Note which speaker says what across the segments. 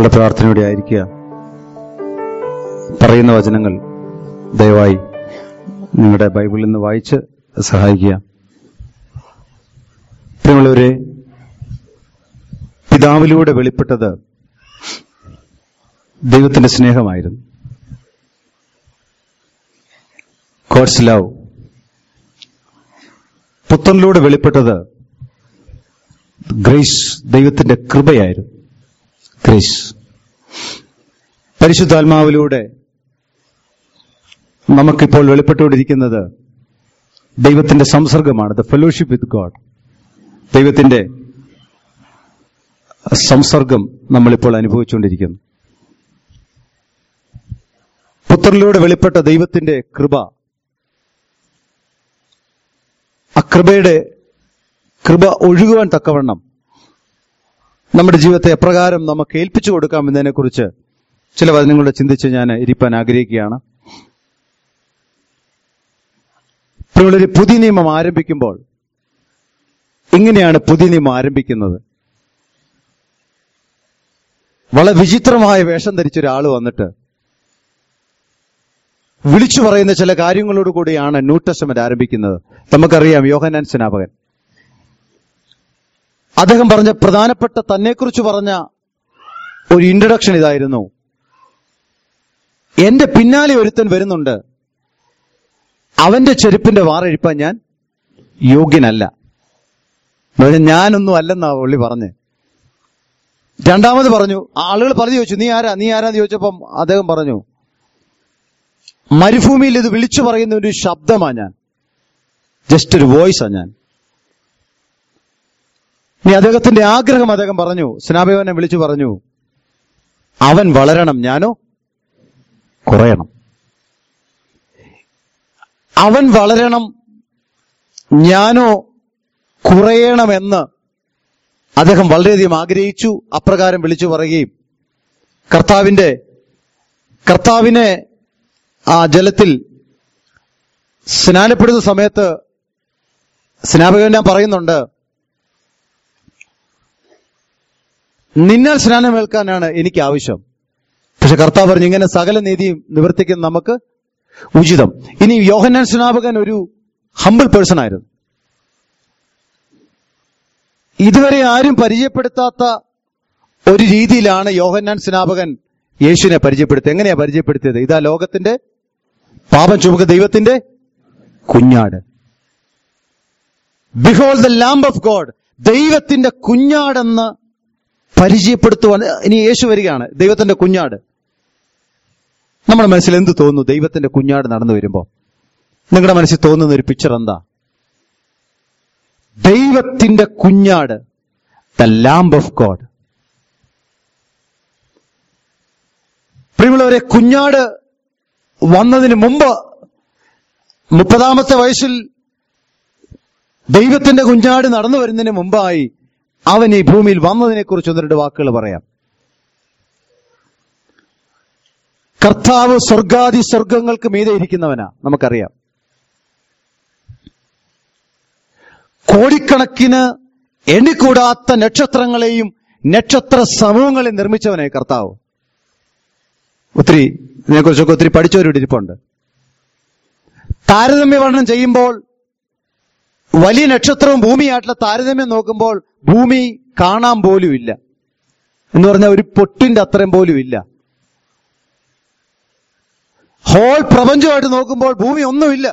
Speaker 1: വളരെ പ്രാർത്ഥനയോടെ ആയിരിക്കുക പറയുന്ന വചനങ്ങൾ ദയവായി നിങ്ങളുടെ ബൈബിളിൽ നിന്ന് വായിച്ച് സഹായിക്കുക പ്രിയമുള്ളവരെ പിതാവിലൂടെ വെളിപ്പെട്ടത് ദൈവത്തിന്റെ സ്നേഹമായിരുന്നു ഗോഡ്സ് ലവ് പുത്രനിലൂടെ വെളിപ്പെട്ടത് ഗ്രേസ് ദൈവത്തിന്റെ കൃപയായിരുന്നു ഗ്രേസ് പരിശുദ്ധാത്മാവിലൂടെ നമുക്കിപ്പോൾ വെളിപ്പെട്ടുകൊണ്ടിരിക്കുന്നത് ദൈവത്തിന്റെ സംസർഗമാണ് ദ ഫെലോഷിപ്പ് വിത്ത് ഗോഡ് ദൈവത്തിന്റെ സംസർഗം നമ്മളിപ്പോൾ അനുഭവിച്ചുകൊണ്ടിരിക്കുന്നു പുത്രനിലൂടെ വെളിപ്പെട്ട ദൈവത്തിന്റെ കൃപ ആ കൃപയുടെ കൃപ ഒഴുകുവാൻ തക്കവണ്ണം നമ്മുടെ ജീവിതത്തെ എപ്രകാരം നമുക്ക് ഏൽപ്പിച്ചു കൊടുക്കാം എന്നതിനെക്കുറിച്ച് ചില വചനങ്ങളോട് ചിന്തിച്ച് ഞാൻ ഇരിപ്പാൻ ആഗ്രഹിക്കുകയാണ് പ്രിയമുള്ളവരെ പുതിയ നിയമം ആരംഭിക്കുമ്പോൾ ഇങ്ങനെയാണ് പുതിയ നിയമം ആരംഭിക്കുന്നത് വളരെ വിചിത്രമായ വേഷം ധരിച്ച ഒരാൾ വന്നിട്ട് വിളിച്ചു പറയുന്ന ചില കാര്യങ്ങളോട് കൂടിയാണ് ന്യൂ ടെസ്റ്റമെന്റ് ആരംഭിക്കുന്നത് നമുക്കറിയാം യോഹനാൻ സ്നാപകൻ അദ്ദേഹം പറഞ്ഞ പ്രധാനപ്പെട്ട തന്നെക്കുറിച്ച് പറഞ്ഞ ഒരു ഇൻട്രഡക്ഷൻ ഇതായിരുന്നു എന്റെ പിന്നാലെ ഒരുത്തൻ വരുന്നുണ്ട് അവന്റെ ചെരുപ്പിന്റെ വാറഴിപ്പാൻ ഞാൻ യോഗ്യനല്ല എന്ന് പറഞ്ഞാൽ ഞാനൊന്നും അല്ലെന്നാ പുള്ളി പറഞ്ഞ് രണ്ടാമത് പറഞ്ഞു ആളുകൾ പറഞ്ഞു ചോദിച്ചു നീ ആരാ നീ ആരാന്ന് ചോദിച്ചപ്പം അദ്ദേഹം പറഞ്ഞു മരുഭൂമിയിൽ ഇത് വിളിച്ചു പറയുന്ന ഒരു ശബ്ദമാ ഞാൻ ജസ്റ്റ് ഒരു വോയിസാ ഞാൻ ഇനി അദ്ദേഹത്തിന്റെ ആഗ്രഹം അദ്ദേഹം പറഞ്ഞു സ്നാപകനെ വിളിച്ചു പറഞ്ഞു അവൻ വളരണം ഞാനോ കുറയണം അവൻ വളരണം ഞാനോ കുറയണമെന്ന് അദ്ദേഹം വളരെയധികം ആഗ്രഹിച്ചു അപ്രകാരം വിളിച്ചു പറയുകയും കർത്താവിന്റെ കർത്താവിനെ ആ ജലത്തിൽ സ്നാനപ്പെടുന്ന സമയത്ത് സ്നാപകൻ ഞാൻ പറയുന്നുണ്ട് നിന്നാൽ സ്നാനമേൽക്കാനാണ് എനിക്ക് ആവശ്യം പക്ഷെ കർത്താവ് പറഞ്ഞു ഇങ്ങനെ സകല നീതിയും നിവർത്തിക്കുന്ന നമുക്ക് ഉചിതം ഇനി യോഹന്നാൻ സ്നാപകൻ ഒരു ഹമ്പിൾ പേഴ്സൺ ആയിരുന്നു ഇതുവരെ ആരും പരിചയപ്പെടുത്താത്ത ഒരു രീതിയിലാണ് യോഹന്നാൻ സ്നാപകൻ യേശുവിനെ പരിചയപ്പെടുത്തിയത് എങ്ങനെയാ പരിചയപ്പെടുത്തിയത് ഇതാ ലോകത്തിന്റെ പാപം ചുമക്ക ദൈവത്തിന്റെ കുഞ്ഞാട് behold the lamb of God ദൈവത്തിന്റെ കുഞ്ഞാടെന്ന് പരിചയപ്പെടുത്തുവാൻ ഇനി യേശു വരികയാണ് ദൈവത്തിന്റെ കുഞ്ഞാട് നമ്മുടെ മനസ്സിൽ എന്ത് തോന്നുന്നു ദൈവത്തിന്റെ കുഞ്ഞാട് നടന്നു വരുമ്പോ നിങ്ങളുടെ മനസ്സിൽ തോന്നുന്ന ഒരു പിക്ചർ എന്താ ദൈവത്തിന്റെ കുഞ്ഞാട് ദ ലാംബ് ഓഫ് ഗോഡ് പ്രിയമുള്ളവരെ കുഞ്ഞാട് വന്നതിന് മുമ്പ് മുപ്പതാമത്തെ വയസ്സിൽ ദൈവത്തിന്റെ കുഞ്ഞാട് നടന്നു വരുന്നതിന് മുമ്പായി അവൻ ഈ ഭൂമിയിൽ വന്നതിനെ കുറിച്ച് ഒന്ന് രണ്ട് വാക്കുകൾ പറയാം കർത്താവ് സ്വർഗാദി സ്വർഗങ്ങൾക്ക് മീതെ ഇരിക്കുന്നവനാ നമുക്കറിയാം കോടിക്കണക്കിന് എണ്ണിക്കൂടാത്ത നക്ഷത്രങ്ങളെയും നക്ഷത്ര സമൂഹങ്ങളെ നിർമ്മിച്ചവനായി കർത്താവ് ഒത്തിരി ഇതിനെക്കുറിച്ചൊക്കെ ഒത്തിരി പഠിച്ചവരുടെ ഇരിപ്പുണ്ട് താരതമ്യ പഠനം ചെയ്യുമ്പോൾ വലിയ നക്ഷത്രവും ഭൂമിയായിട്ടുള്ള താരതമ്യം നോക്കുമ്പോൾ ഭൂമി കാണാൻ പോലും ഇല്ല എന്ന് പറഞ്ഞാൽ ഒരു പൊട്ടിന്റെ അത്രയും പോലും ഇല്ല ഹോൾ പ്രപഞ്ചമായിട്ട് നോക്കുമ്പോൾ ഭൂമി ഒന്നുമില്ല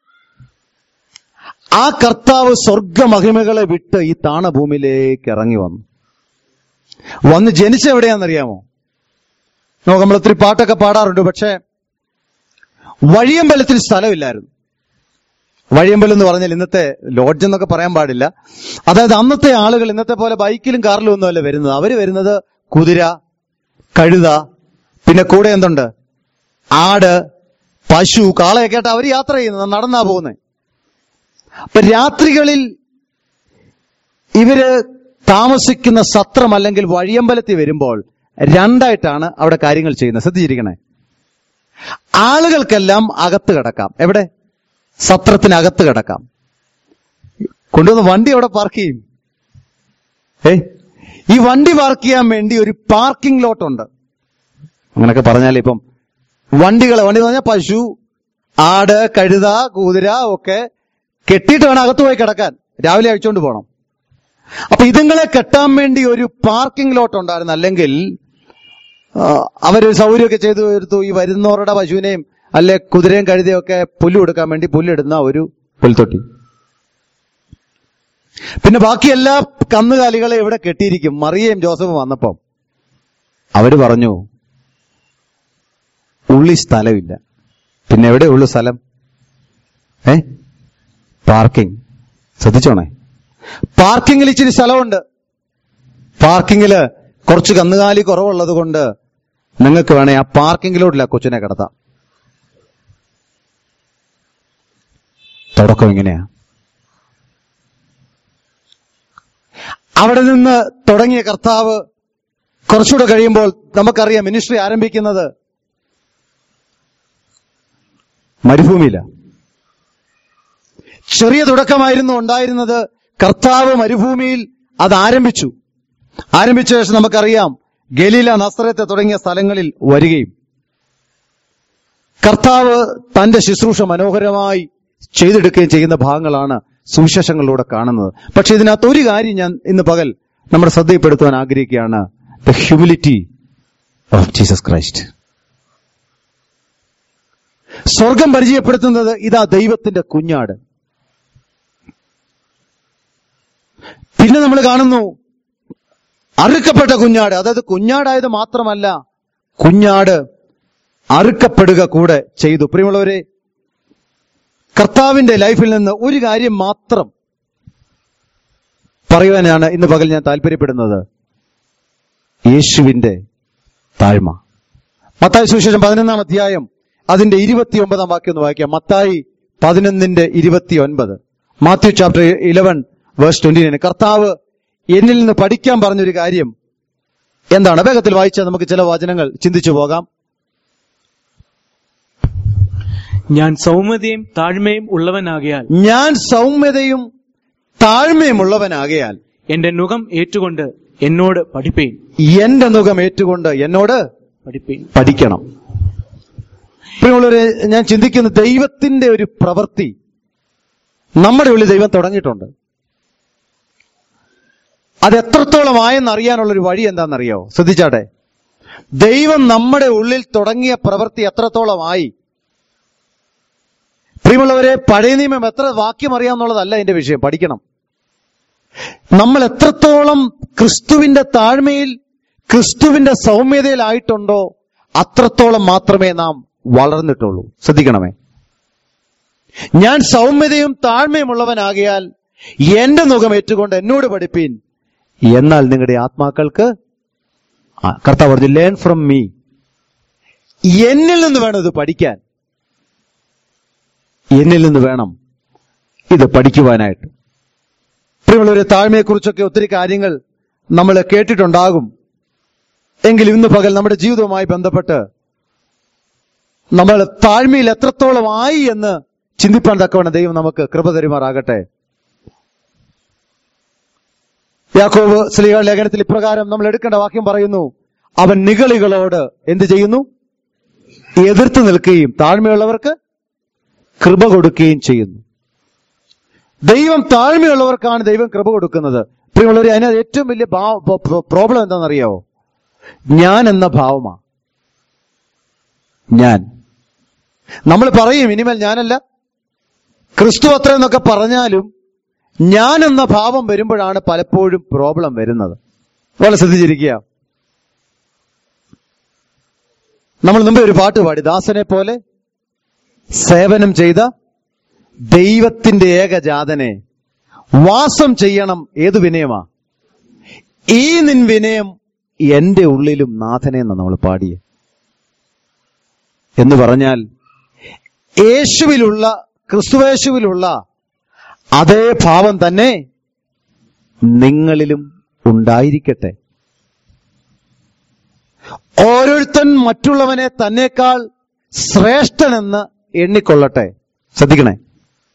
Speaker 1: ആ കർത്താവ് സ്വർഗമഹിമകളെ വിട്ട് ഈ താണഭൂമിയിലേക്ക് ഇറങ്ങി വന്നു വന്ന് ജനിച്ച എവിടെയാണെന്നറിയാമോ നമുക്ക് നമ്മൾ ഒത്തിരി പാട്ടൊക്കെ പാടാറുണ്ട് പക്ഷേ വഴിയമ്പലത്തിൽ സ്ഥലമില്ലായിരുന്നു വഴിയമ്പലം എന്ന് പറഞ്ഞാൽ ഇന്നത്തെ ലോഡ്ജ് എന്നൊക്കെ പറയാൻ പാടില്ല അതായത് അന്നത്തെ ആളുകൾ ഇന്നത്തെ പോലെ ബൈക്കിലും കാറിലും ഒന്നുമല്ല വരുന്നത് അവര് വരുന്നത് കുതിര കഴുത പിന്നെ കൂടെ എന്തുണ്ട് ആട് പശു കാളയൊക്കെ ആയിട്ട് അവർ യാത്ര ചെയ്യുന്നത് നടന്നാ പോകുന്നത് അപ്പൊ രാത്രികളിൽ ഇവര് താമസിക്കുന്ന സത്രം അല്ലെങ്കിൽ വഴിയമ്പലത്തിൽ വരുമ്പോൾ രണ്ടായിട്ടാണ് അവിടെ കാര്യങ്ങൾ ചെയ്യുന്നത് ശ്രദ്ധിച്ചിരിക്കണേ ആളുകൾക്കെല്ലാം അകത്ത് കിടക്കാം എവിടെ സത്രത്തിനകത്ത് കിടക്കാം കൊണ്ടുവന്ന് വണ്ടി അവിടെ പാർക്ക് ചെയ്യും ഏ ഈ വണ്ടി പാർക്ക് ചെയ്യാൻ വേണ്ടി ഒരു പാർക്കിംഗ് ലോട്ട് ഉണ്ട് അങ്ങനൊക്കെ പറഞ്ഞാൽ ഇപ്പം വണ്ടികളെ വണ്ടി എന്ന് പറഞ്ഞാൽ പശു ആട് കഴുത കുതിര ഒക്കെ കെട്ടിയിട്ട് വേണം അകത്ത് പോയി കിടക്കാൻ രാവിലെ അഴിച്ചുകൊണ്ട് പോകണം അപ്പൊ ഇതുങ്ങളെ കെട്ടാൻ വേണ്ടി ഒരു പാർക്കിംഗ് ലോട്ട് ഉണ്ടായിരുന്നു അല്ലെങ്കിൽ ആ, അവരൊരു സൗകര്യമൊക്കെ ചെയ്തു എടുത്തു ഈ വരുന്നവരുടെ പശുവിനെയും അല്ലെ കുതിരയും കഴുതയും ഒക്കെ പുല്ല് കൊടുക്കാൻ വേണ്ടി പുല്ലിടുന്ന ഒരു പുൽത്തൊട്ടി പിന്നെ ബാക്കി എല്ലാ കന്നുകാലികളെ ഇവിടെ കെട്ടിയിരിക്കും മറിയയും ജോസഫും വന്നപ്പം അവര് പറഞ്ഞു ഉള്ളി സ്ഥലമില്ല പിന്നെ എവിടെ ഉള്ളു സ്ഥലം ഏ പാർക്കിംഗ് ശ്രദ്ധിച്ചോണേ പാർക്കിങ്ങിൽ ഇച്ചിരി സ്ഥലമുണ്ട് പാർക്കിങ്ങില് കുറച്ച് കന്നുകാലി കുറവുള്ളത് കൊണ്ട് നിങ്ങൾക്ക് വേണേ ആ പാർക്കിങ്ങിലോട്ടില്ല കൊച്ചിനെ കിടത്താം തുടക്കം ഇങ്ങനെയാ അവിടെ നിന്ന് തുടങ്ങിയ കർത്താവ് കുറച്ചുകൂടെ കഴിയുമ്പോൾ നമുക്കറിയാം മിനിസ്ട്രി ആരംഭിക്കുന്നത് മരുഭൂമിയില ചെറിയ തുടക്കമായിരുന്നു ഉണ്ടായിരുന്നത് കർത്താവ് മരുഭൂമിയിൽ അത് ആരംഭിച്ചു ആരംഭിച്ച ശേഷം നമുക്കറിയാം ഗലീല നസ്രത്തെ തുടങ്ങിയ സ്ഥലങ്ങളിൽ വരികയും കർത്താവ് തന്റെ ശുശ്രൂഷ മനോഹരമായി ചെയ്തെടുക്കുകയും ചെയ്യുന്ന ഭാഗങ്ങളാണ് സുവിശേഷങ്ങളിലൂടെ കാണുന്നത് പക്ഷെ ഇതിനകത്ത് ഒരു കാര്യം ഞാൻ ഇന്ന് പകൽ നമ്മുടെ ശ്രദ്ധയിൽപ്പെടുത്തുവാൻ ആഗ്രഹിക്കുകയാണ് the humility of Jesus Christ സ്വർഗം പരിചയപ്പെടുത്തുന്നത് ഇതാ ദൈവത്തിന്റെ കുഞ്ഞാട് പിന്നെ നമ്മൾ കാണുന്നു അറുക്കപ്പെട്ട കുഞ്ഞാട് അതായത് കുഞ്ഞാടായത് മാത്രമല്ല കുഞ്ഞാട് അറുക്കപ്പെടുക കൂടെ ചെയ്തു പ്രിയമുള്ളവരെ കർത്താവിന്റെ ലൈഫിൽ നിന്ന് ഒരു കാര്യം മാത്രം പറയുവാനാണ് ഇന്ന് പകൽ ഞാൻ താല്പര്യപ്പെടുന്നത് യേശുവിന്റെ താഴ്മ മത്തായി സുവിശേഷം പതിനൊന്നാം അധ്യായം അതിന്റെ ഇരുപത്തിയൊമ്പതാം വാക്യം ഒന്ന് വായിക്കാം മത്തായി പതിനൊന്നിന്റെ ഇരുപത്തിയൊൻപത് Matthew chapter eleven verse twenty nine കർത്താവ് എന്നിൽ നിന്ന് പഠിക്കാൻ പറഞ്ഞൊരു കാര്യം എന്താണ് വേഗത്തിൽ വായിച്ചാൽ നമുക്ക് ചില വചനങ്ങൾ ചിന്തിച്ചു പോകാം
Speaker 2: ഞാൻ സൗമ്യതയും താഴ്മയും ഉള്ളവനാകിയാൽ
Speaker 1: ഞാൻ സൗമ്യതയും താഴ്മയുമുള്ളവനാകയാൽ
Speaker 2: എന്റെ നുകം ഏറ്റുകൊണ്ട് എന്നോട് പഠിപ്പേൻ
Speaker 1: എന്റെ മുഖം ഏറ്റുകൊണ്ട് എന്നോട്
Speaker 2: പഠിപ്പേൻ
Speaker 1: പഠിക്കണം പ്രിയമുള്ളവരെ ഞാൻ ചിന്തിക്കുന്ന ദൈവത്തിന്റെ ഒരു പ്രവൃത്തി നമ്മുടെ ഉള്ളിൽ ദൈവം തുടങ്ങിയിട്ടുണ്ട് അത് എത്രത്തോളം ആയെന്ന് അറിയാനുള്ള ഒരു വഴി എന്താണെന്നറിയോ ശ്രദ്ധിച്ചാട്ടെ ദൈവം നമ്മുടെ ഉള്ളിൽ തുടങ്ങിയ പ്രവൃത്തി എത്രത്തോളമായി പ്രിയമുള്ളവരെ പഴയ നിയമം എത്ര വാക്യം അറിയാമെന്നുള്ളതല്ല എന്റെ വിഷയം പഠിക്കണം നമ്മൾ എത്രത്തോളം ക്രിസ്തുവിന്റെ താഴ്മയിൽ ക്രിസ്തുവിന്റെ സൗമ്യതയിലായിട്ടുണ്ടോ അത്രത്തോളം മാത്രമേ നാം വളർന്നിട്ടുള്ളൂ ശ്രദ്ധിക്കണമേ ഞാൻ സൗമ്യതയും താഴ്മയുമുള്ളവനാകിയാൽ എന്റെ മുഖം ഏറ്റുകൊണ്ട് എന്നോട് പഠിപ്പീൻ എന്നാൽ നിങ്ങളുടെ ആത്മാക്കൾക്ക് ആ, കർത്താവ് പറഞ്ഞു ലേൺ ഫ്രം മീ എന്നിൽ നിന്ന് വേണം ഇത് പഠിക്കാൻ എന്നിൽ നിന്ന് വേണം ഇത് പഠിക്കുവാനായിട്ട് പ്രിയമുള്ളവരെ താഴ്മയെക്കുറിച്ചൊക്കെ ഒത്തിരി കാര്യങ്ങൾ നമ്മൾ കേട്ടിട്ടുണ്ടാകും എങ്കിലും ഇന്ന് പകൽ നമ്മുടെ ജീവിതവുമായി ബന്ധപ്പെട്ട് നമ്മൾ താഴ്മയിൽ എത്രത്തോളം ആയി എന്ന് ചിന്തിപ്പാൻ തക്കവണ്ണം ദൈവം നമുക്ക് കൃപ തരുമാറാകട്ടെ യാക്കോബ് സ്ലീഹ ലേഖനത്തിൽ ഇപ്രകാരം നമ്മൾ എടുക്കേണ്ട വാക്യം പറയുന്നു അവൻ നിഗളികളോട് എന്ത് ചെയ്യുന്നു എതിർത്ത് നിൽക്കുകയും താഴ്മയുള്ളവർക്ക് കൃപ കൊടുക്കുകയും ചെയ്യുന്നു ദൈവം താഴ്മയുള്ളവർക്കാണ് ദൈവം കൃപ കൊടുക്കുന്നത് പ്രിയമുള്ളവരെ അതിനകത്ത് ഏറ്റവും വലിയ പ്രോബ്ലം എന്താണെന്നറിയാവോ ഞാൻ എന്ന ഭാവമാ ഞാൻ നമ്മൾ പറയും ഇനിമേൽ ഞാനല്ല ക്രിസ്തു അത്ര എന്നൊക്കെ പറഞ്ഞാലും ഞാൻ എന്ന ഭാവം വരുമ്പോഴാണ് പലപ്പോഴും പ്രോബ്ലം വരുന്നത് വളരെ ശ്രദ്ധിച്ചിരിക്കുക നമ്മൾ മുമ്പേ ഒരു പാട്ട് പാടി ദാസനെ പോലെ സേവനം ചെയ്ത ദൈവത്തിന്റെ ഏകജാതനെ വാസം ചെയ്യണം ഏതു വിനയമാ ഈ നിൻ വിനയം എന്റെ ഉള്ളിലും നാഥനെ എന്ന് നമ്മൾ പാടിയ എന്ന് പറഞ്ഞാൽ യേശുവിലുള്ള ക്രിസ്തുവേശുവിലുള്ള അതേ ഭാവം തന്നെ നിങ്ങളിലും ഉണ്ടായിരിക്കട്ടെ ഓരോരുത്തൻ മറ്റുള്ളവനെ തന്നേക്കാൾ ശ്രേഷ്ഠനെന്ന് എണ്ണിക്കൊള്ളട്ടെ ശ്രദ്ധിക്കണേ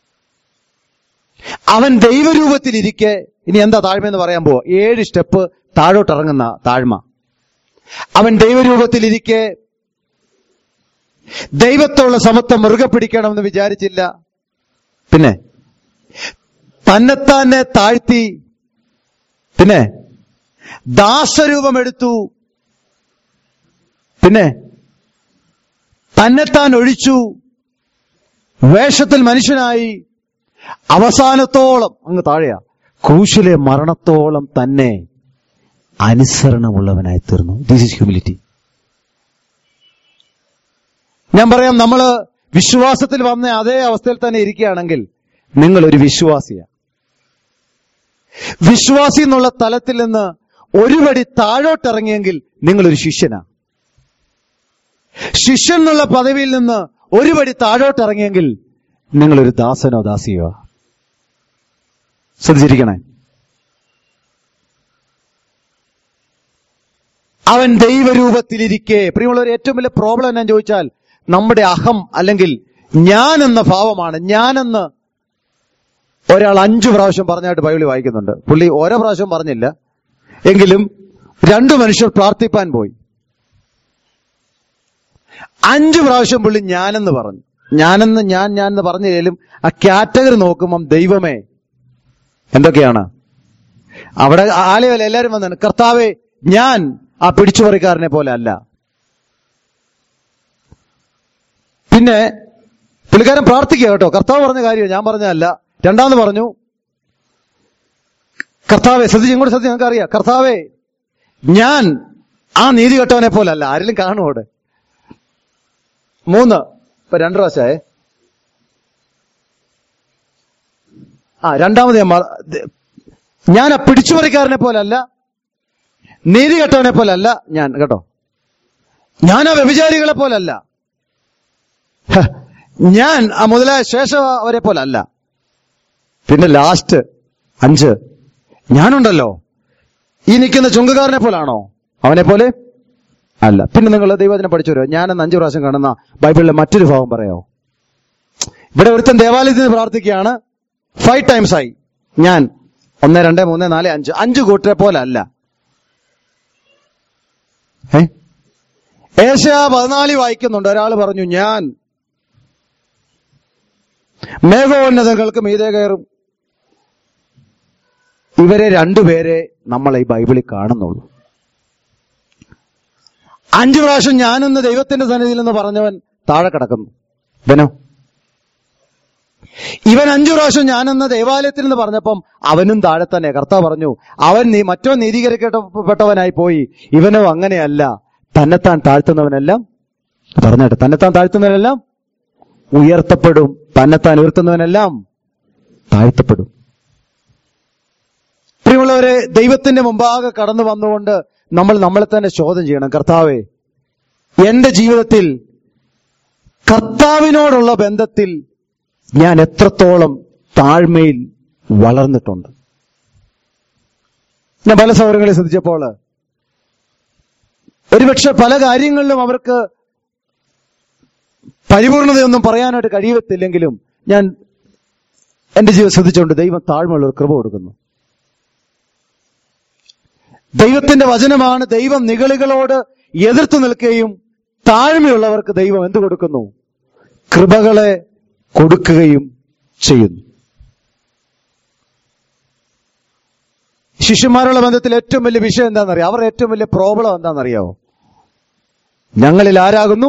Speaker 1: അവൻ ദൈവരൂപത്തിലിരിക്കെ ഇനി എന്താ താഴ്മയെന്ന് പറയാൻ പോവാ ഏഴ് സ്റ്റെപ്പ് താഴോട്ടിറങ്ങുന്ന താഴ്മ അവൻ ദൈവരൂപത്തിലിരിക്കെ ദൈവത്തോളം സമത്വം മുറുകെ പിടിക്കണമെന്ന് വിചാരിച്ചില്ല പിന്നെ തന്നെത്താനെ താഴ്ത്തി പിന്നെ ദാസരൂപമെടുത്തു പിന്നെ തന്നെത്താൻ ഒഴിച്ചു വേഷത്തിൽ മനുഷ്യനായി അവസാനത്തോളം അങ്ങ് താഴെയാ ക്രൂശിലെ മരണത്തോളം തന്നെ അനുസരണമുള്ളവനായി തീർന്നു ദിസ് ഇസ് ഹ്യൂമിലിറ്റി ഞാൻ പറയാം നമ്മള് വിശ്വാസത്തിൽ വന്ന അതേ അവസ്ഥയിൽ തന്നെ ഇരിക്കുകയാണെങ്കിൽ നിങ്ങൾ ഒരു വിശ്വാസിയാണ് വിശ്വാസി എന്നുള്ള തലത്തിൽ നിന്ന് ഒരു പടി താഴോട്ടിറങ്ങിയെങ്കിൽ നിങ്ങളൊരു ശിഷ്യനാ ശിഷ്യൻ എന്നുള്ള പദവിയിൽ നിന്ന് ഒരു പടി താഴോട്ടിറങ്ങിയെങ്കിൽ നിങ്ങളൊരു ദാസനോ ദാസിയോ ശ്രദ്ധിച്ചിരിക്കണേ അവൻ ദൈവരൂപത്തിലിരിക്കെ പ്രിയമുള്ളവർ ഏറ്റവും വലിയ പ്രോബ്ലം എന്നാ ചോദിച്ചാൽ നമ്മുടെ അഹം അല്ലെങ്കിൽ ഞാൻ എന്ന ഭാവമാണ് ഞാനെന്ന് ഒരാൾ അഞ്ചു പ്രാവശ്യം പറഞ്ഞായിട്ട് ബൈബിളിൽ വായിക്കുന്നുണ്ട് പുള്ളി ഓരോ പ്രാവശ്യം പറഞ്ഞില്ല എങ്കിലും രണ്ടു മനുഷ്യർ പ്രാർത്ഥിപ്പാൻ പോയി അഞ്ചു പ്രാവശ്യം പുള്ളി ഞാനെന്ന് പറഞ്ഞു ഞാനെന്ന് ഞാൻ ഞാൻ എന്ന് പറഞ്ഞില്ലേലും ആ കാറ്റഗറി നോക്കുമ്പം ദൈവമേ എന്തൊക്കെയാണ് അവിടെ ആലയവല്ല എല്ലാരും വന്നാണ് കർത്താവെ ഞാൻ ആ പിടിച്ചുപറിക്കാരനെ പോലെ അല്ല പിന്നെ പുള്ളിക്കാരൻ പ്രാർത്ഥിക്കുക കേട്ടോ കർത്താവ് പറഞ്ഞ കാര്യം ഞാൻ പറഞ്ഞതല്ല രണ്ടാമത് പറഞ്ഞു കർത്താവെ ശ്രദ്ധിച്ച് ഇങ്ങോട്ട് ശ്രദ്ധിച്ച് നിങ്ങൾക്ക് അറിയാം കർത്താവെ ഞാൻ ആ നീതി കെട്ടവനെ പോലെ അല്ല ആരെങ്കിലും കാണും അവിടെ മൂന്ന് ഇപ്പൊ രണ്ടു പ്രാവശ്യമായേ ആ രണ്ടാമത് ഞാൻ മറ- ദ- ഞാൻ ആ പിടിച്ചുപറിക്കാരനെ പോലല്ല നീതി കെട്ടവനെ പോലല്ല ഞാൻ കേട്ടോ ഞാൻ ആ വ്യഭിചാരികളെ പോലല്ല ഹ, ഞാൻ ആ മുതലായ ശേഷം അവരെ പോലല്ല പിന്നെ ലാസ്റ്റ് അഞ്ച് ഞാനുണ്ടല്ലോ ഈ നിൽക്കുന്ന ചുങ്കക്കാരനെ പോലാണോ അവനെ പോലെ അല്ല പിന്നെ നിങ്ങൾ ദൈവത്തിനെ പഠിച്ചു വരുമോ ഞാനെന്ന് അഞ്ചു പ്രാവശ്യം കാണുന്ന ബൈബിളിലെ മറ്റൊരു ഭാഗം പറയാമോ ഇവിടെ ഒരുത്തൻ ദേവാലയത്തിൽ നിന്ന് പ്രാർത്ഥിക്കുകയാണ് ഫൈവ് ടൈംസ് ആയി ഞാൻ ഒന്ന് രണ്ട് മൂന്ന് നാല് അഞ്ച് അഞ്ച് കൂട്ടരെ പോലെ അല്ല ഏ ഏഷ്യ പതിനാല് വായിക്കുന്നുണ്ട് ഒരാൾ പറഞ്ഞു ഞാൻ മേഘോന്നതങ്ങൾക്ക് മീതെ കയറും ഇവരെ രണ്ടുപേരെ നമ്മൾ ഈ ബൈബിളിൽ കാണുന്നുള്ളൂ അഞ്ചു പ്രാവശ്യം ഞാനൊന്ന് ദൈവത്തിന്റെ സന്നിധിയിൽ നിന്ന് പറഞ്ഞവൻ താഴെ കിടക്കുന്നു ഇവനോ ഇവൻ അഞ്ചു പ്രാവശ്യം ഞാനെന്ന് ദേവാലയത്തിൽ നിന്ന് പറഞ്ഞപ്പം അവനും താഴെ തന്നെ കർത്താവ് പറഞ്ഞു അവൻ നീ മറ്റോ നീതീകരിക്കപ്പെട്ടവനായി പോയി ഇവനോ അങ്ങനെയല്ല തന്നെത്താൻ താഴ്ത്തുന്നവനെല്ലാം പറഞ്ഞിട്ട് തന്നെത്താൻ താഴ്ത്തുന്നവനെല്ലാം ഉയർത്തപ്പെടും തന്നെത്താൻ ഉയർത്തുന്നവനെല്ലാം താഴ്ത്തപ്പെടും പ്രിയമുള്ളവരെ ദൈവത്തിന്റെ മുമ്പാകെ കടന്നു വന്നുകൊണ്ട് നമ്മൾ നമ്മളെ തന്നെ ചോദ്യം ചെയ്യണം കർത്താവെ എന്റെ ജീവിതത്തിൽ കർത്താവിനോടുള്ള ബന്ധത്തിൽ ഞാൻ എത്രത്തോളം താഴ്മയിൽ വളർന്നിട്ടുണ്ട് ഞാൻ പല സൗകര്യങ്ങളെ ശ്രദ്ധിച്ചപ്പോൾ ഒരുപക്ഷെ പല കാര്യങ്ങളിലും അവർക്ക് പരിപൂർണതയൊന്നും പറയാനായിട്ട് കഴിയത്തില്ലെങ്കിലും ഞാൻ എന്റെ ജീവിതം ശ്രദ്ധിച്ചുകൊണ്ട് ദൈവം താഴ്മയുള്ള ഒരു കൃപ കൊടുക്കുന്നു ദൈവത്തിന്റെ വചനമാണ് ദൈവം നിഗളികളോട് എതിർത്തു നിൽക്കുകയും താഴ്മയുള്ളവർക്ക് ദൈവം എന്ത് കൊടുക്കുന്നു കൃപകളെ കൊടുക്കുകയും ചെയ്യുന്നു ശിഷ്യന്മാരുള്ള ബന്ധത്തിൽ ഏറ്റവും വലിയ വിഷയം എന്താണെന്നറിയാം അവരുടെ ഏറ്റവും വലിയ പ്രോബ്ലം എന്താണെന്നറിയാമോ ഞങ്ങളിൽ ആരാകുന്നു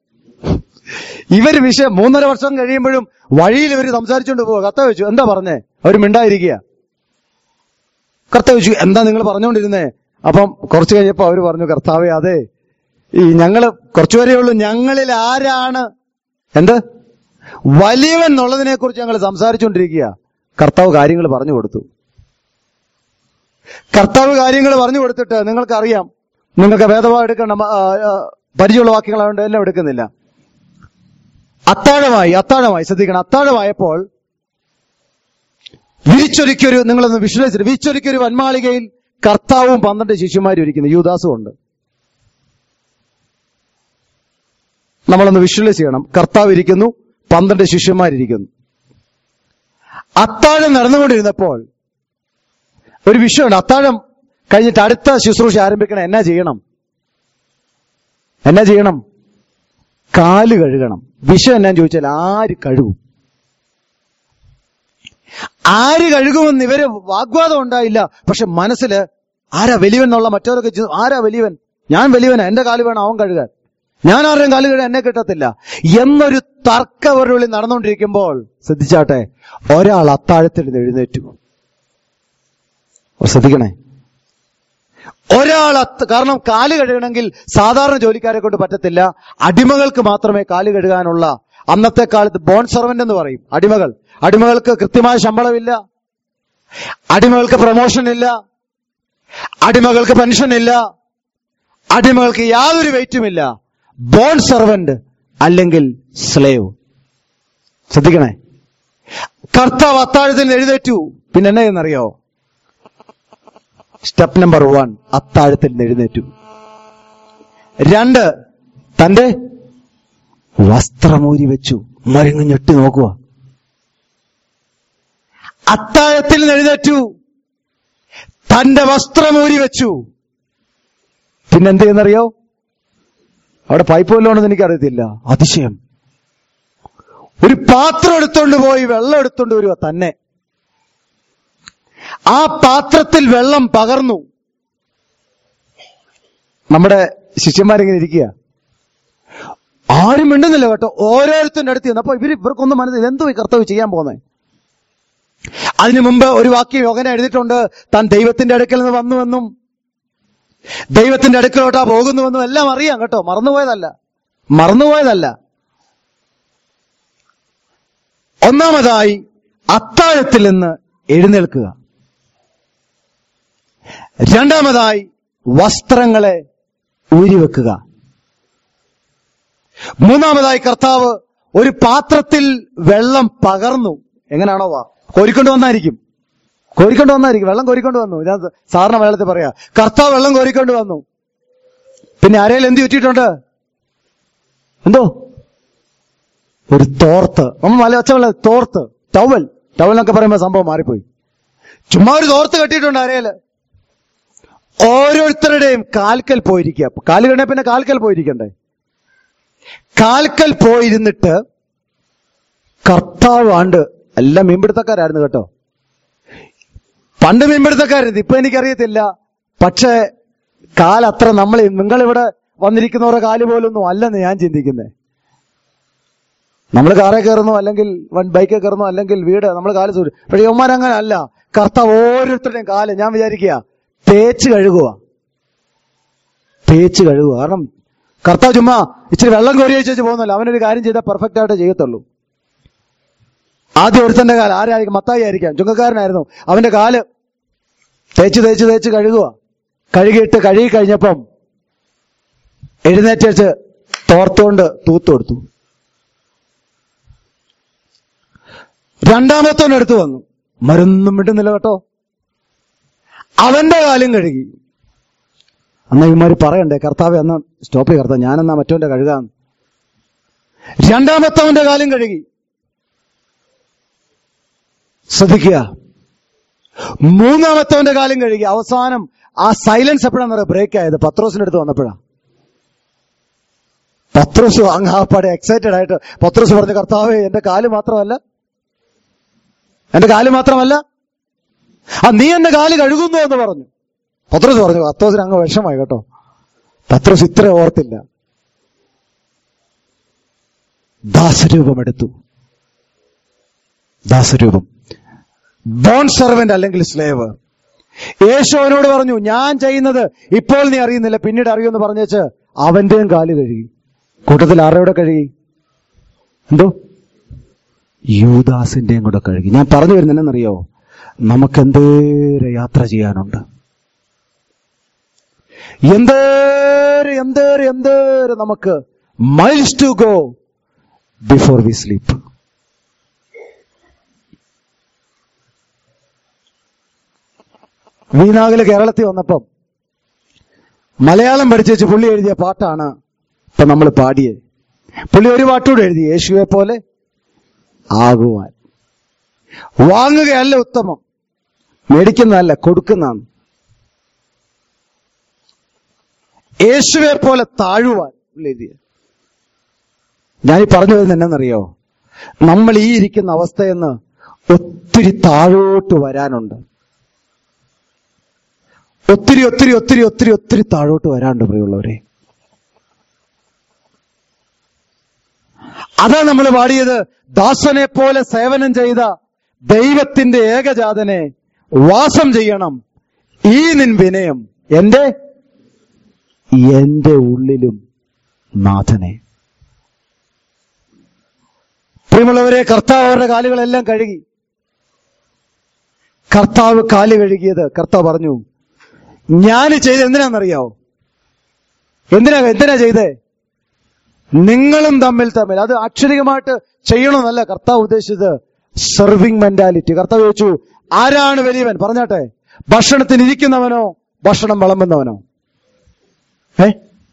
Speaker 1: ഇവര് വിഷയം മൂന്നര വർഷം കഴിയുമ്പോഴും വഴിയിൽ ഇവർ സംസാരിച്ചുകൊണ്ട് പോവുക കത്ത വെച്ചു എന്താ പറഞ്ഞേ അവർ മിണ്ടായിരിക്കുക കർത്താവ് ചോദിച്ചു എന്താ നിങ്ങൾ പറഞ്ഞുകൊണ്ടിരുന്നേ അപ്പം കുറച്ച് കഴിഞ്ഞപ്പോ അവർ പറഞ്ഞു കർത്താവേ അതെ ഈ ഞങ്ങള് കുറച്ചുപേരേ ഉള്ളൂ ഞങ്ങളിൽ ആരാണ് എന്ത് വലിയവൻ എന്നുള്ളതിനെ കുറിച്ച് ഞങ്ങൾ സംസാരിച്ചുകൊണ്ടിരിക്കുക കർത്താവ് കാര്യങ്ങൾ പറഞ്ഞു കൊടുത്തു കർത്താവ് കാര്യങ്ങൾ പറഞ്ഞു കൊടുത്തിട്ട് നിങ്ങൾക്കറിയാം നിങ്ങൾക്ക് വേദഭാവം എടുക്കണ്ട ആ, ആ, പരിചയമുള്ള വാക്യങ്ങളായതുകൊണ്ട് എല്ലാം എടുക്കുന്നില്ല അത്താഴമായി അത്താഴമായി ശ്രദ്ധിക്കണം അത്താഴമായപ്പോൾ വിരിച്ചൊരുക്കിയൊരു നിങ്ങളൊന്ന് വിഷ്വലൈസ് വിരിച്ചൊരുക്കിയൊരു വന്മാളികയിൽ കർത്താവും പന്ത്രണ്ട് ശിഷ്യന്മാരും ഇരിക്കുന്നു യൂദാസും ഉണ്ട് നമ്മളൊന്ന് വിഷ്വലൈസ് ചെയ്യണം കർത്താവ് ഇരിക്കുന്നു പന്ത്രണ്ട് ശിഷ്യന്മാരിയ്ക്കുന്നു അത്താഴം നടന്നുകൊണ്ടിരുന്നപ്പോൾ ഒരു വിഷയമുണ്ട് അത്താഴം കഴിഞ്ഞിട്ട് അടുത്ത ശുശ്രൂഷ ആരംഭിക്കണം എന്നാ ചെയ്യണം എന്നാ ചെയ്യണം കാല് കഴുകണം വിഷയം എന്നാന്ന് ചോദിച്ചാൽ ആര് കഴുകും ആര് കഴുകുമെന്ന് ഇവര് വാഗ്വാദം ഉണ്ടായില്ല പക്ഷെ മനസ്സില് ആരാ വലിയവൻ എന്നുള്ള മറ്റവരൊക്കെ ചി- ആരാ വലിയവൻ ഞാൻ വലിയവനാ എന്റെ കാല് വേണം അവൻ കഴുകാൻ ഞാൻ ആരുടെയും കാല് കഴുകാൻ എന്നെ കിട്ടത്തില്ല എന്നൊരു തർക്ക അവരുടെ ഉള്ളിൽ നടന്നുകൊണ്ടിരിക്കുമ്പോൾ ശ്രദ്ധിച്ചാട്ടെ ഒരാൾ അത്താഴത്തിൽ നിന്ന് എഴുന്നേറ്റു ഓ, ശ്രദ്ധിക്കണേ ഒരാൾ അത്ത കാരണം കാല് കഴുകണമെങ്കിൽ സാധാരണ ജോലിക്കാരെ കൊണ്ട് പറ്റത്തില്ല അടിമകൾക്ക് മാത്രമേ കാല് കഴുകാനുള്ള അന്നത്തെ കാലത്ത് ബോൺ സർവന്റ് എന്ന് പറയും അടിമകൾ അടിമകൾക്ക് കൃത്യമായ ശമ്പളമില്ല അടിമകൾക്ക് പ്രൊമോഷൻ ഇല്ല അടിമകൾക്ക് പെൻഷൻ ഇല്ല അടിമകൾക്ക് യാതൊരു വെയിറ്റുമില്ല ബോൺ സർവന്റ് അല്ലെങ്കിൽ സ്ലേവ് ശ്രദ്ധിക്കണേ കർത്താവ് അത്താഴത്തിൽ നിന്ന് എഴുന്നേറ്റു പിന്നെ എന്നാ എന്നറിയോ സ്റ്റെപ്പ് നമ്പർ വൺ അത്താഴത്തിൽ നിന്ന് എഴുന്നേറ്റു രണ്ട് തന്റെ വസ്ത്രമൂരി വെച്ചു മരുങ്ങ് ഞെട്ടി നോക്കുക അത്താഴത്തിൽ നിന്ന് എഴുന്നേറ്റു തന്റെ വസ്ത്രമൂരി വെച്ചു പിന്നെന്ത് ചെയ്യുന്നറിയോ അവിടെ പൈപ്പ് വല്ലതുകൊണ്ടെന്ന് എനിക്കറിയത്തില്ല അതിശയം ഒരു പാത്രം എടുത്തോണ്ട് പോയി വെള്ളം എടുത്തോണ്ട് വരുക തന്നെ ആ പാത്രത്തിൽ വെള്ളം പകർന്നു നമ്മുടെ ശിഷ്യന്മാരിങ്ങനെ ഇരിക്കുക ആരും മിണ്ടുന്നില്ല കേട്ടോ ഓരോരുത്തരുടെ അടുത്ത് ചെന്ന് അപ്പൊ ഇവര് ഇവർക്കൊന്നും മനസ്സിൽ എന്തോ ഈ കർത്തവ്യം ചെയ്യാൻ പോകുന്നത് അതിനു മുമ്പ് ഒരു വാക്യം യോഗന എഴുതിയിട്ടുണ്ട് താൻ ദൈവത്തിന്റെ അടുക്കൽ നിന്ന് വന്നുവെന്നും ദൈവത്തിന്റെ അടുക്കലോട്ടാ പോകുന്നുവെന്നും എല്ലാം അറിയാം കേട്ടോ മറന്നുപോയതല്ല മറന്നുപോയതല്ല ഒന്നാമതായി അത്താഴത്തിൽ നിന്ന് എഴുന്നേൽക്കുക രണ്ടാമതായി വസ്ത്രങ്ങളെ ഊരിവെക്കുക മൂന്നാമതായി കർത്താവ് ഒരു പാത്രത്തിൽ വെള്ളം പകർന്നു എങ്ങനെയാണോ വാ കോരിക്കൊണ്ട് വന്നായിരിക്കും കോരിക്കൊണ്ട് വന്നായിരിക്കും വെള്ളം കോരിക്കൊണ്ട് വന്നു ഞാൻ സാറിന് മലയാളത്തിൽ പറയാ കർത്താവ് വെള്ളം കോരിക്കൊണ്ട് വന്നു പിന്നെ അരയിൽ എന്ത് ചുറ്റിയിട്ടുണ്ട് എന്തോ ഒരു തോർത്ത് നമ്മൾ മല ഒച്ച തോർത്ത് ടവൽ ടവൽ എന്നൊക്കെ പറയുമ്പോ സംഭവം മാറിപ്പോയി ചുമ്മാ ഒരു തോർത്ത് കെട്ടിയിട്ടുണ്ട് അരയില് ഓരോരുത്തരുടെയും കാൽക്കൽ പോയിരിക്കുക കാല് കഴിഞ്ഞ പിന്നെ കാൽക്കൽ പോയിരിക്കണ്ടേ കാൽക്കൽ പോയിരുന്നിട്ട് കർത്താവ് ആണ്ട് എല്ലാം മീൻപിടുത്തക്കാരായിരുന്നു കേട്ടോ പണ്ട് മീൻപിടുത്തക്കാരായിരുന്നു ഇപ്പൊ എനിക്കറിയത്തില്ല പക്ഷേ കാലത്ര നമ്മൾ നിങ്ങളിവിടെ വന്നിരിക്കുന്നവരുടെ കാല് പോലൊന്നും അല്ലെന്ന് ഞാൻ ചിന്തിക്കുന്നത് നമ്മൾ കാറേ കയറുന്നു അല്ലെങ്കിൽ വൺ ബൈക്കിൽ കയറുന്നു അല്ലെങ്കിൽ വീട് നമ്മൾ കാല് സൂര്യ പക്ഷെ യവന്മാരങ്ങനെ അല്ല കർത്താവ് ഓരോരുത്തരുടെയും കാല് ഞാൻ വിചാരിക്കുക തേച്ച് കഴുകുക തേച്ച് കഴുകുക കാരണം കർത്താവ് ചുമ്മാ ഇച്ചിരി വെള്ളം കോരി വെച്ച് പോകുന്നല്ലോ അവനൊരു കാര്യം ചെയ്താൽ പെർഫെക്റ്റ് ആയിട്ട് ചെയ്യത്തുള്ളൂ ആദ്യം ഒരുത്തന്റെ കാല് ആരായിരിക്കും മത്തായി ആയിരിക്കാം ചുങ്കക്കാരനായിരുന്നു അവന്റെ കാല് തേച്ച് തേച്ച് തേച്ച് കഴുകുക കഴുകിയിട്ട് കഴുകി കഴിഞ്ഞപ്പം എഴുന്നേറ്റ് തോർത്തുകൊണ്ട് തൂത്തു കൊടുത്തു രണ്ടാമത്തവൻ എടുത്തു വന്നു മരുന്നും വിട്ടുന്നില്ല കേട്ടോ അവന്റെ കാലും കഴുകി അന്ന് ഇവന്മാര് പറയണ്ടേ കർത്താവ് എന്നാ സ്റ്റോപ്പ് ചെയ്യ കർത്താവ് ഞാനെന്നാ മറ്റവന്റെ കഴുകാം രണ്ടാമത്തവന്റെ കാലും കഴുകി ശ്രദ്ധിക്കുക മൂന്നാമത്തവന്റെ കാലും കഴുകി അവസാനം ആ സൈലൻസ് എപ്പോഴാന്ന് പറയാ ബ്രേക്ക് ആയത് പത്രോസിന്റെ അടുത്ത് വന്നപ്പോഴാ പത്രോസ് അങ്ങ് ആ പാടെ എക്സൈറ്റഡ് ആയിട്ട് പത്രോസ് പറഞ്ഞ കർത്താവേ എന്റെ കാല് മാത്രമല്ല എന്റെ കാല് മാത്രമല്ല ആ നീ എന്റെ കാല് കഴുകുന്നു എന്ന് പറഞ്ഞു പത്രോസ് പറഞ്ഞു പത്രോസിന് അങ്ങ് വിഷമായി കേട്ടോ പത്രോസ് ഇത്ര ഓർത്തില്ല ദാസരൂപമെടുത്തു ദാസരൂപം ബോൺ സെർവന്റ് അല്ലെങ്കിൽ സ്ലേവ് യേശു അവനോട് പറഞ്ഞു ഞാൻ ചെയ്യുന്നത് ഇപ്പോൾ നീ അറിയുന്നില്ല പിന്നീട് അറിയുമെന്ന് പറഞ്ഞേച്ച് അവന്റെയും കാല് കഴുകി കൂട്ടത്തിൽ ആരുടെ കഴുകി എന്തോ യൂദാസിന്റെയും കൂടെ കഴുകി ഞാൻ പറഞ്ഞു വരുന്നതെന്നറിയോ നമുക്ക് എന്തേരെ യാത്ര ചെയ്യാനുണ്ട് എന്തേരെ എന്തേരെ എന്തേരെ നമുക്ക് miles to go before we sleep വീണാകില് കേരളത്തിൽ വന്നപ്പം മലയാളം പഠിച്ചു വെച്ച് പുള്ളി എഴുതിയ പാട്ടാണ് ഇപ്പൊ നമ്മൾ പാടിയത് പുള്ളി ഒരു പാട്ടുകൂടെ എഴുതി യേശുവെ പോലെ ആകുവാൻ വാങ്ങുകയല്ല ഉത്തമം മേടിക്കുന്നതല്ല കൊടുക്കുന്നതാണ് യേശുവെ പോലെ താഴുവാൻ പുള്ളി എഴുതിയ ഞാൻ ഈ പറഞ്ഞു വരുന്നത് എന്നറിയോ നമ്മൾ ഈ ഇരിക്കുന്ന അവസ്ഥയെന്ന് ഒത്തിരി താഴോട്ട് വരാനുണ്ട് ഒത്തിരി ഒത്തിരി ഒത്തിരി ഒത്തിരി ഒത്തിരി താഴോട്ട് വരാനുണ്ട് പ്രിയമുള്ളവരെ അതാ നമ്മൾ പാടിയത് ദാസനെ പോലെ സേവനം ചെയ്ത ദൈവത്തിന്റെ ഏകജാതനെ വാസം ചെയ്യണം ഈ നിൻ വിനയം എന്റെ എന്റെ ഉള്ളിലും നാഥനെ പ്രിയമുള്ളവരെ കർത്താവ് അവരുടെ കാലുകളെല്ലാം കഴുകി കർത്താവ് കാല് കഴുകിയത് കർത്താവ് പറഞ്ഞു ഞാൻ ചെയ്ത് എന്തിനാണെന്നറിയാവോ എന്തിനാ എന്തിനാ ചെയ്തേ നിങ്ങളും തമ്മിൽ തമ്മിൽ അത് അക്ഷരികമായിട്ട് ചെയ്യണമെന്നല്ല കർത്താവ് ഉദ്ദേശിച്ചത് സെർവിങ് മെന്റാലിറ്റി കർത്താവ് ചോദിച്ചു ആരാണ് വലിയവൻ പറഞ്ഞാട്ടെ ഭക്ഷണത്തിന് ഇരിക്കുന്നവനോ ഭക്ഷണം വിളമ്പുന്നവനോ ഏ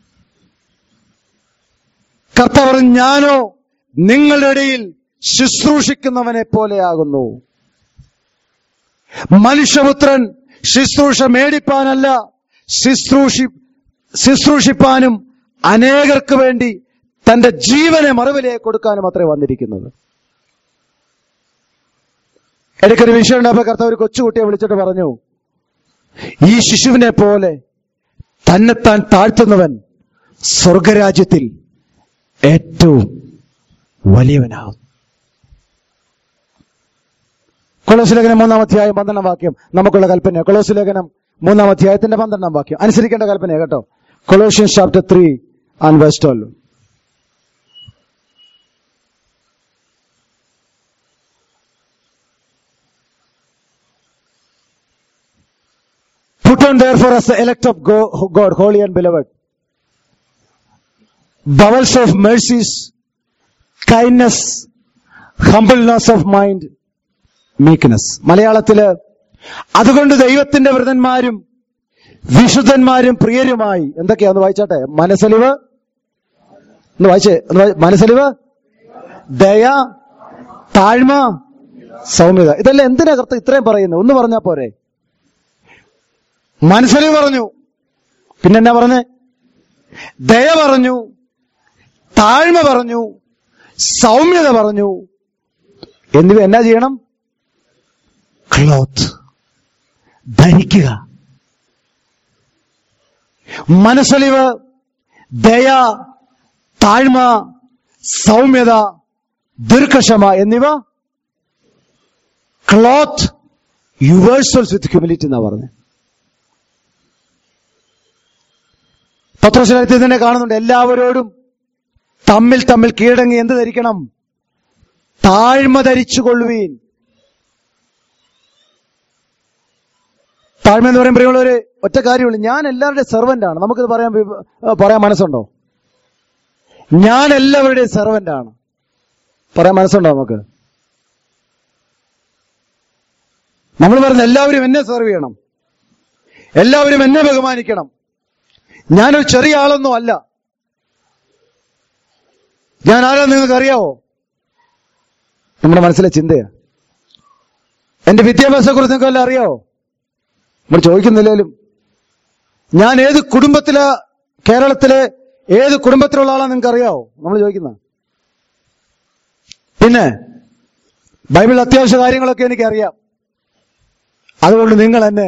Speaker 1: കർത്താവ് പറഞ്ഞു ഞാനോ നിങ്ങളുടെ ഇടയിൽ ശുശ്രൂഷിക്കുന്നവനെ പോലെയാകുന്നു മനുഷ്യപുത്രൻ ശുശ്രൂഷ മേടിപ്പാനല്ല ശുശ്രൂഷി ശുശ്രൂഷിപ്പാനും അനേകർക്ക് വേണ്ടി തന്റെ ജീവനെ മറുവിലയെ കൊടുക്കാനും അത്രേ വന്നിരിക്കുന്നത് ഇടയ്ക്കൊരു വിഷയം ഉണ്ടായപ്പോ കർത്താവ് ഒരു കൊച്ചുകുട്ടിയെ വിളിച്ചിട്ട് പറഞ്ഞു ഈ ശിശുവിനെ പോലെ തന്നെത്താൻ താഴ്ത്തുന്നവൻ സ്വർഗരാജ്യത്തിൽ ഏറ്റവും വലിയവനാകും കൊളോസ് ലേഖനം മൂന്നാം അധ്യായം പന്ത്രണ്ടാം വാക്യം നമുക്കുള്ള കൽപ്പന കൊളോസ് ലേഖനം മൂന്നാം അധ്യായത്തിന്റെ പന്ത്രണ്ടാം വാക്യം അനുസരിക്കേണ്ട കൽപ്പന കേട്ടോ Colossians chapter three and verse twelve Put on therefore as the elect of Go- God, holy and beloved, bowels of mercies, kindness, humbleness of mind, meekness. മലയാളത്തില് അതുകൊണ്ട് ദൈവത്തിന്റെ വൃതന്മാരും വിശുദ്ധന്മാരും പ്രിയരുമായി എന്തൊക്കെയാന്ന് വായിച്ചാട്ടെ മനസ്സലിവ് ഒന്ന് വായിച്ചേ ഒന്ന് വായി- മനസ്സലിവ് ദയ താഴ്മ സൗമ്യത ഇതെല്ലാം എന്തിനാ കർത്ത ഇത്രയും പറയുന്നത് ഒന്ന് പറഞ്ഞാ പോരെ മനസ്സലിവ് പറഞ്ഞു പിന്നെ എന്നാ പറഞ്ഞേ ദയ പറഞ്ഞു താഴ്മ പറഞ്ഞു സൗമ്യത പറഞ്ഞു എന്നിവ എന്നാ ചെയ്യണം ക്ലോത്ത് ധരിക്കുക മനസ്സലിവ് ദയ താഴ്മ സൗമ്യത ദീർഘക്ഷമ എന്നിവ ക്ലോത്ത് യുവേഴ്സൽസ് വിത്ത് ഹ്യൂമിലിറ്റി എന്നാ പറഞ്ഞത് പത്രോശാലത്തിൽ തന്നെ കാണുന്നുണ്ട് എല്ലാവരോടും തമ്മിൽ തമ്മിൽ കീഴടങ്ങി എന്ത് ധരിക്കണം താഴ്മ ധരിച്ചു കൊള്ളുവീൻ താഴ്മ എന്ന് പറയുമ്പോൾ പ്രിയമുള്ളവര് ഒറ്റ കാര്യമുള്ളൂ ഞാൻ എല്ലാവരുടെയും സെർവന്റ് ആണ് നമുക്കിത് പറയാൻ വി- പറയാൻ മനസ്സുണ്ടോ ഞാൻ എല്ലാവരുടെയും സെർവന്റ് ആണ് പറയാൻ മനസ്സുണ്ടോ നമുക്ക് നമ്മൾ പറയുന്ന എല്ലാവരും എന്നെ സെർവ് ചെയ്യണം എല്ലാവരും എന്നെ ബഹുമാനിക്കണം ഞാനൊരു ചെറിയ ആളൊന്നും അല്ല ഞാൻ ആരാ നിങ്ങൾക്ക് അറിയാവോ നമ്മുടെ മനസ്സിലെ ചിന്തയാ എന്റെ വിദ്യാഭ്യാസത്തെ കുറിച്ച് നിങ്ങൾക്ക് വല്ല അറിയാവോ നമ്മൾ ചോദിക്കുന്നില്ലേലും ഞാൻ ഏത് കുടുംബത്തിലെ കേരളത്തിലെ ഏത് കുടുംബത്തിലുള്ള ആളാ നിങ്ങൾക്ക് അറിയാവോ നമ്മൾ ചോദിക്കുന്ന പിന്നെ ബൈബിൾ അത്യാവശ്യ കാര്യങ്ങളൊക്കെ എനിക്കറിയാം അതുകൊണ്ട് നിങ്ങൾ എന്നെ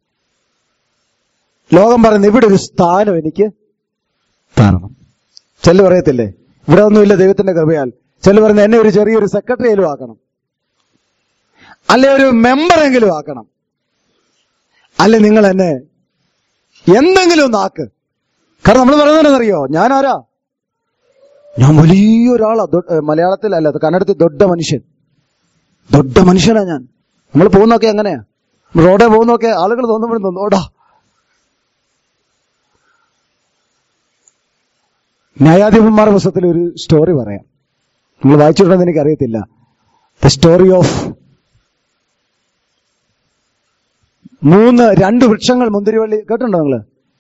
Speaker 1: ലോകം പറയുന്ന ഇവിടെ ഒരു സ്ഥാനം എനിക്ക് തരണം ചെല്ലു പറയത്തില്ലേ ഇവിടെ ഒന്നുമില്ല ദൈവത്തിന്റെ കൃപയാൽ ചെല്ലു പറയുന്ന എന്നെ ഒരു ചെറിയൊരു സെക്രട്ടറിയിലും ആക്കണം അല്ലെ ഒരു മെമ്പറെങ്കിലും ആക്കണം അല്ലെ നിങ്ങൾ എന്നെ എന്തെങ്കിലും ഒന്ന് ആക്ക് കാരണം നമ്മൾ പറയുന്നതെന്നറിയോ ഞാൻ ആരാ ഞാൻ വലിയൊരാളാ ദൊ- ഏ, മലയാളത്തിൽ അല്ല കന്നഡത്തിൽ ദൊഡ്ഡ മനുഷ്യൻ ദൊഡ്ഡ മനുഷ്യനാ ഞാൻ നമ്മൾ പോകുന്നൊക്കെ എങ്ങനെയാ റോഡേ പോകുന്നൊക്കെ ആളുകൾ തോന്നുമ്പോഴും തോന്നും ഓടാ ന്യായാധിപന്മാർ പുസ്തകത്തിൽ ഒരു സ്റ്റോറി പറയാം നിങ്ങൾ വായിച്ചിട്ടുണ്ടെന്ന് എനിക്കറിയത്തില്ല ദ സ്റ്റോറി ഓഫ് മൂന്ന് രണ്ട് വൃക്ഷങ്ങൾ മുന്തിരിവള്ളി കേട്ടിട്ടുണ്ടോ നിങ്ങള്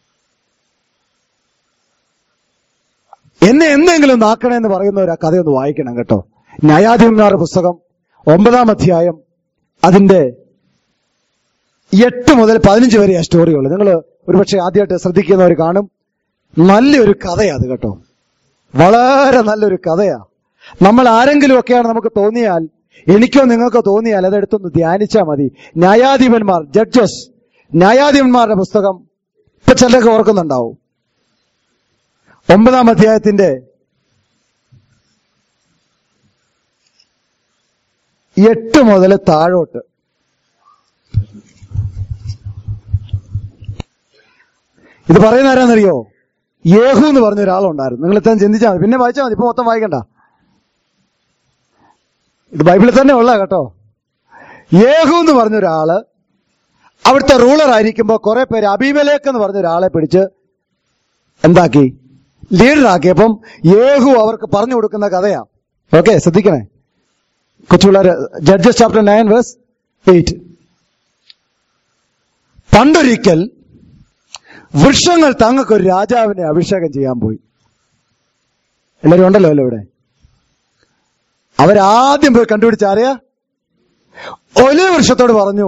Speaker 1: എന്നെ എന്തെങ്കിലും നാക്കണേ എന്ന് പറയുന്നവർ ആ കഥയൊന്ന് വായിക്കണം കേട്ടോ ന്യായാധിപന്മാരുടെ പുസ്തകം ഒമ്പതാം അധ്യായം അതിന്റെ എട്ട് മുതൽ പതിനഞ്ച് വരെ ആ സ്റ്റോറിയുള്ളൂ നിങ്ങൾ ഒരുപക്ഷെ ആദ്യമായിട്ട് ശ്രദ്ധിക്കുന്നവർ കാണും നല്ലൊരു കഥയാ അത് കേട്ടോ വളരെ നല്ലൊരു കഥയാ നമ്മൾ ആരെങ്കിലും ഒക്കെയാണ് നമുക്ക് തോന്നിയാൽ എനിക്കോ നിങ്ങൾക്കോ തോന്നിയാൽ അതെടുത്തൊന്ന് ധ്യാനിച്ചാൽ മതി ന്യായാധിപന്മാർ ജഡ്ജസ് ന്യായാധിപന്മാരുടെ പുസ്തകം ഇപ്പൊ ചിലരൊക്കെ ഓർക്കുന്നുണ്ടാവും ഒമ്പതാം അധ്യായത്തിന്റെ എട്ട് മുതൽ താഴോട്ട് ഇത് പറയുന്ന ആരാന്നറിയോ യേഹു എന്ന് പറഞ്ഞ ഒരാളുണ്ടായിരുന്നു നിങ്ങൾ ഇത്രയും ചിന്തിച്ചാൽ മതി പിന്നെ വായിച്ചാൽ മതി ഇപ്പൊ മൊത്തം വായിക്കണ്ട ഇത് ബൈബിളിൽ തന്നെ ഉള്ള കേട്ടോ യേഹു എന്ന് പറഞ്ഞ ഒരാള് അവിടുത്തെ റൂളർ ആയിരിക്കുമ്പോ കുറെ പേര് അബീമലേക്ക് എന്ന് പറഞ്ഞ ഒരാളെ പിടിച്ച് എന്താക്കി ലീഡറാക്കിയപ്പം യേഹു അവർക്ക് പറഞ്ഞു കൊടുക്കുന്ന കഥയാ ഓക്കെ ശ്രദ്ധിക്കണേ കൊച്ചുപിള്ളേര് Judges chapter nine verse eight പണ്ടൊരിക്കൽ വൃക്ഷങ്ങൾ തങ്ങൾക്കൊരു രാജാവിനെ അഭിഷേകം ചെയ്യാൻ പോയി എല്ലാവരും ഉണ്ടല്ലോ അല്ലോ ഇവിടെ അവരാദ്യം പോയി കണ്ടുപിടിച്ച ആരെയാ ഒലി വൃക്ഷത്തോട് പറഞ്ഞു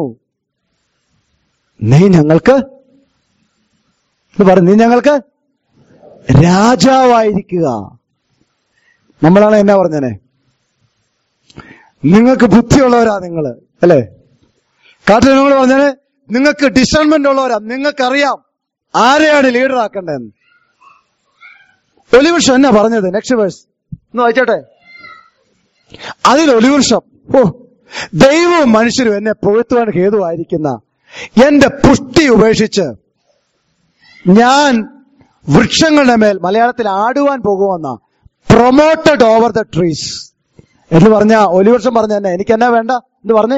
Speaker 1: നീ ഞങ്ങൾക്ക് എന്ന് പറഞ്ഞു നീ ഞങ്ങൾക്ക് രാജാവായിരിക്കുക നമ്മളാണ് എന്നാ പറഞ്ഞനെ നിങ്ങൾക്ക് ബുദ്ധിയുള്ളവരാ നിങ്ങൾ അല്ലേ കാട്ടിനോട് പറഞ്ഞാല് നിങ്ങൾക്ക് ഡിസൈൻമെന്റ് ഉള്ളവരാ നിങ്ങൾക്കറിയാം ആരെയാണ് ലീഡർ ആക്കേണ്ടതെന്ന് ഒലിവൃക്ഷം എന്നാ പറഞ്ഞത് നെക്സ്റ്റ് വേഴ്സ് ഒന്ന് വായിച്ചോട്ടെ അതിൽ ഒലിവൃക്ഷം ഓ ദൈവവും മനുഷ്യരും എന്നെ പുകഴ്ത്തുവാൻ ഹേതുവായിരിക്കുന്ന എന്റെ പുഷ്ടി ഉപേക്ഷിച്ച് ഞാൻ വൃക്ഷങ്ങളുടെ മേൽ മലയാളത്തിൽ ആടുവാൻ പോകുമെന്ന പ്രൊമോട്ടഡ് ഓവർ ദ ട്രീസ് എന്ന് പറഞ്ഞ ഒലിവൃക്ഷം പറഞ്ഞ തന്നെ എനിക്ക് എന്നാ വേണ്ട എന്ന് പറഞ്ഞേ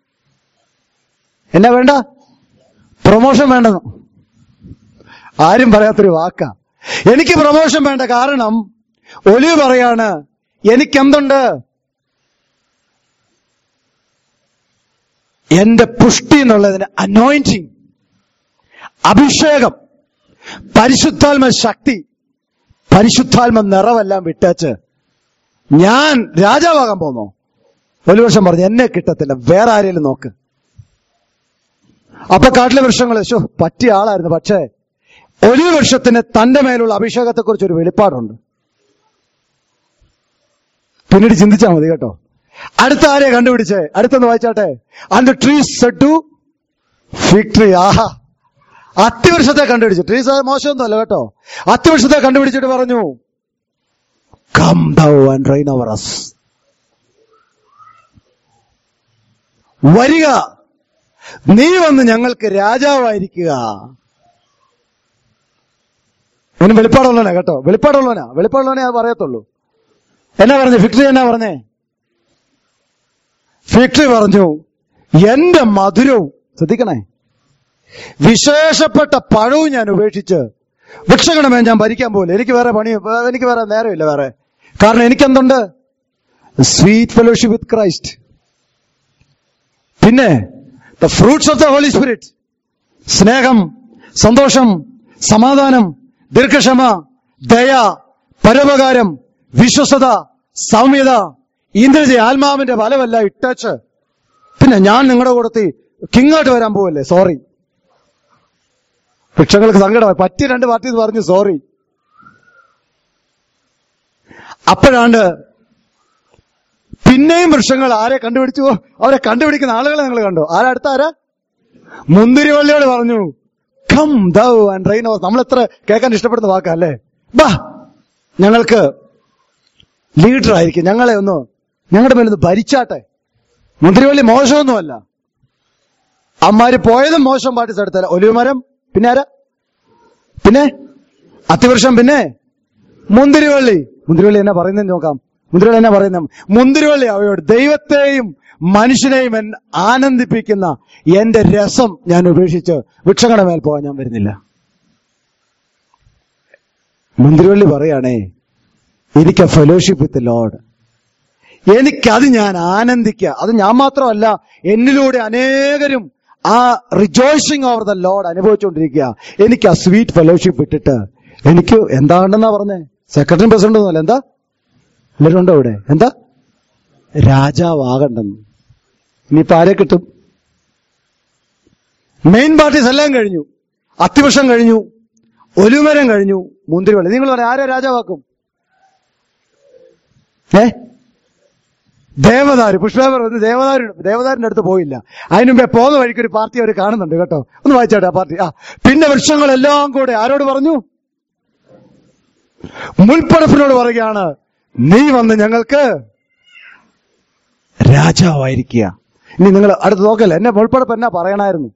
Speaker 1: എന്നാ വേണ്ട പ്രൊമോഷൻ വേണ്ടെന്ന് ആരും പറയാത്തൊരു വാക്കാ എനിക്ക് പ്രൊമോഷൻ വേണ്ട കാരണം ഒലിവ് പറയാണ് എനിക്കെന്തുണ്ട് എന്റെ പുഷ്ടി എന്നുള്ളതിന് അനോയിന്റിങ് അഭിഷേകം പരിശുദ്ധാത്മ ശക്തി പരിശുദ്ധാത്മ നിറവെല്ലാം വിട്ടേച്ച് ഞാൻ രാജാവാകാൻ പോന്നോ ഒരു വർഷം പറഞ്ഞു എന്നെ കിട്ടത്തില്ല വേറെ ആരെങ്കിലും നോക്ക് അപ്പൊ കാട്ടിലെ വൃക്ഷങ്ങൾ ശോ പറ്റിയ ആളായിരുന്നു പക്ഷേ ഒരു വർഷത്തിന് തന്റെ മേലുള്ള അഭിഷേകത്തെ കുറിച്ച് ഒരു വെളിപ്പാടുണ്ട് പിന്നീട് ചിന്തിച്ചാൽ മതി കേട്ടോ അടുത്ത ആരെയാ കണ്ടുപിടിച്ചേ അടുത്തൊന്ന് വായിച്ചാട്ടെ and trees said to fig tree ആഹാ അത്തിവൃക്ഷത്തെ കണ്ടുപിടിച്ചു ട്രീസ് മോശമൊന്നുമല്ല കേട്ടോ അത്തിവൃക്ഷത്തെ കണ്ടുപിടിച്ചിട്ട് പറഞ്ഞു come thou and reign over us വരിക നീ വന്ന് ഞങ്ങൾക്ക് രാജാവായിരിക്കുക അവന് വെളിപ്പാടുള്ളവനാ കേട്ടോ വെളിപ്പാടുള്ളവനാ വെളിപ്പാടുള്ളവനെ അത് പറയത്തുള്ളൂ എന്നാ പറഞ്ഞു ഫിക്ടറി എന്നാ പറഞ്ഞേ ഫിക്ടറി പറഞ്ഞു എന്റെ മധുരവും ശ്രദ്ധിക്കണേ വിശേഷപ്പെട്ട പഴവും ഞാൻ ഉപേക്ഷിച്ച് വൃക്ഷങ്ങളുമേ ഞാൻ ഭരിക്കാൻ പോകില്ല എനിക്ക് വേറെ പണി എനിക്ക് വേറെ നേരമില്ല വേറെ കാരണം എനിക്കെന്തുണ്ട് സ്വീറ്റ് ഫെലോഷിപ്പ് വിത്ത് ക്രൈസ്റ്റ് പിന്നെ the fruits of the Holy Spirit സ്നേഹം സന്തോഷം സമാധാനം ദീർഘക്ഷമ ദയ പരോപകാരം വിശ്വസത സൗമ്യത ഇന്ദ്രജയ ആത്മാവിന്റെ ഫലമല്ല ഇട്ടച്ച് പിന്നെ ഞാൻ നിങ്ങളുടെ കൂടത്തി കിങ്ങോട്ട് വരാൻ പോവല്ലേ സോറി വൃക്ഷങ്ങൾക്ക് സങ്കടമായി പറ്റിയ രണ്ട് പാർട്ടി പറഞ്ഞു സോറി അപ്പോഴാണ്ട് പിന്നെയും വൃക്ഷങ്ങൾ ആരെ കണ്ടുപിടിച്ചു അവരെ കണ്ടുപിടിക്കുന്ന ആളുകളെ നിങ്ങൾ കണ്ടു ആരാ അടുത്ത ആരാ മുന്തിരിവള്ളിയോട് പറഞ്ഞു come thou and reign over നമ്മൾ എത്ര കേൾക്കാൻ ഇഷ്ടപ്പെടുന്ന വാക്കാ അല്ലേ ബാ ഞങ്ങൾക്ക് ലീഡർ ആയിരിക്കും ഞങ്ങളെ ഒന്ന് ഞങ്ങളുടെ മേലൊന്ന് ഭരിച്ചാട്ടെ മുന്തിരിവള്ളി മോശമൊന്നുമല്ല അമ്മാര് പോയതും മോശം പാർട്ടീസ് എടുത്തല്ല ഒലിവുമരം പിന്നെ ആരാ പിന്നെ അത്തിവൃക്ഷം പിന്നെ മുന്തിരിവള്ളി മുന്തിരിവള്ളി എന്നാ പറയുന്നത് നോക്കാം മുന്തിരിവള്ളി എന്നാ പറയുന്നത് മുന്തിരിവള്ളി അവയോട് ദൈവത്തെയും മനുഷ്യനെയും എൻ ആനന്ദിപ്പിക്കുന്ന എന്റെ രസം ഞാൻ ഉപേക്ഷിച്ച് വൃക്ഷങ്ങളുടെ മേൽ പോകാൻ ഞാൻ വരുന്നില്ല മുന്തിരിവള്ളി പറയാണേ എനിക്ക് ഫെലോഷിപ്പ് വിത്ത് ലോഡ് എനിക്കത് ഞാൻ ആനന്ദിക്കുക അത് ഞാൻ മാത്രമല്ല എന്നിലൂടെ അനേകരും ആ റിജോയ്സിങ് ഓവർ ദ ലോഡ് അനുഭവിച്ചുകൊണ്ടിരിക്കുക എനിക്ക് ആ സ്വീറ്റ് ഫെലോഷിപ്പ് ഇട്ടിട്ട് എനിക്ക് എന്താണെന്നാ പറഞ്ഞേ സെക്രട്ടറി പ്രസിഡന്റ് ഒന്നുമല്ല എന്താ എല്ലാവരും ഉണ്ടോ ഇവിടെ എന്താ രാജാവാകണ്ടെന്ന് ഇനിയിപ്പോ ആരെ കിട്ടും മെയിൻ പാർട്ടീസ് എല്ലാം കഴിഞ്ഞു അത്തിവർഷം കഴിഞ്ഞു ഒലുമരം കഴിഞ്ഞു മുന്തിരിവള്ളി നിങ്ങൾ പറയാം ആരെ രാജാവാക്കും ഏ ദേവദാര് പുഷ്പേവർ വന്ന് ദേവദാരു ദേവദാരിന്റെ അടുത്ത് പോയില്ല അതിനു മുമ്പേ പോകുന്ന വഴിക്ക് ഒരു പാർട്ടി അവർ കാണുന്നുണ്ട് കേട്ടോ ഒന്ന് വായിച്ചാട്ടെ ആ പാർട്ടി ആ പിന്നെ വൃക്ഷങ്ങളെല്ലാം കൂടെ ആരോട് പറഞ്ഞു മുൾപ്പടപ്പിനോട് പറയുകയാണ് നീ വന്ന് ഞങ്ങൾക്ക് രാജാവായിരിക്കുക ഇനി നിങ്ങൾ അടുത്ത് നോക്കല്ല എന്നെ മുൾപ്പടപ്പ് എന്നാ പറയണായിരുന്നു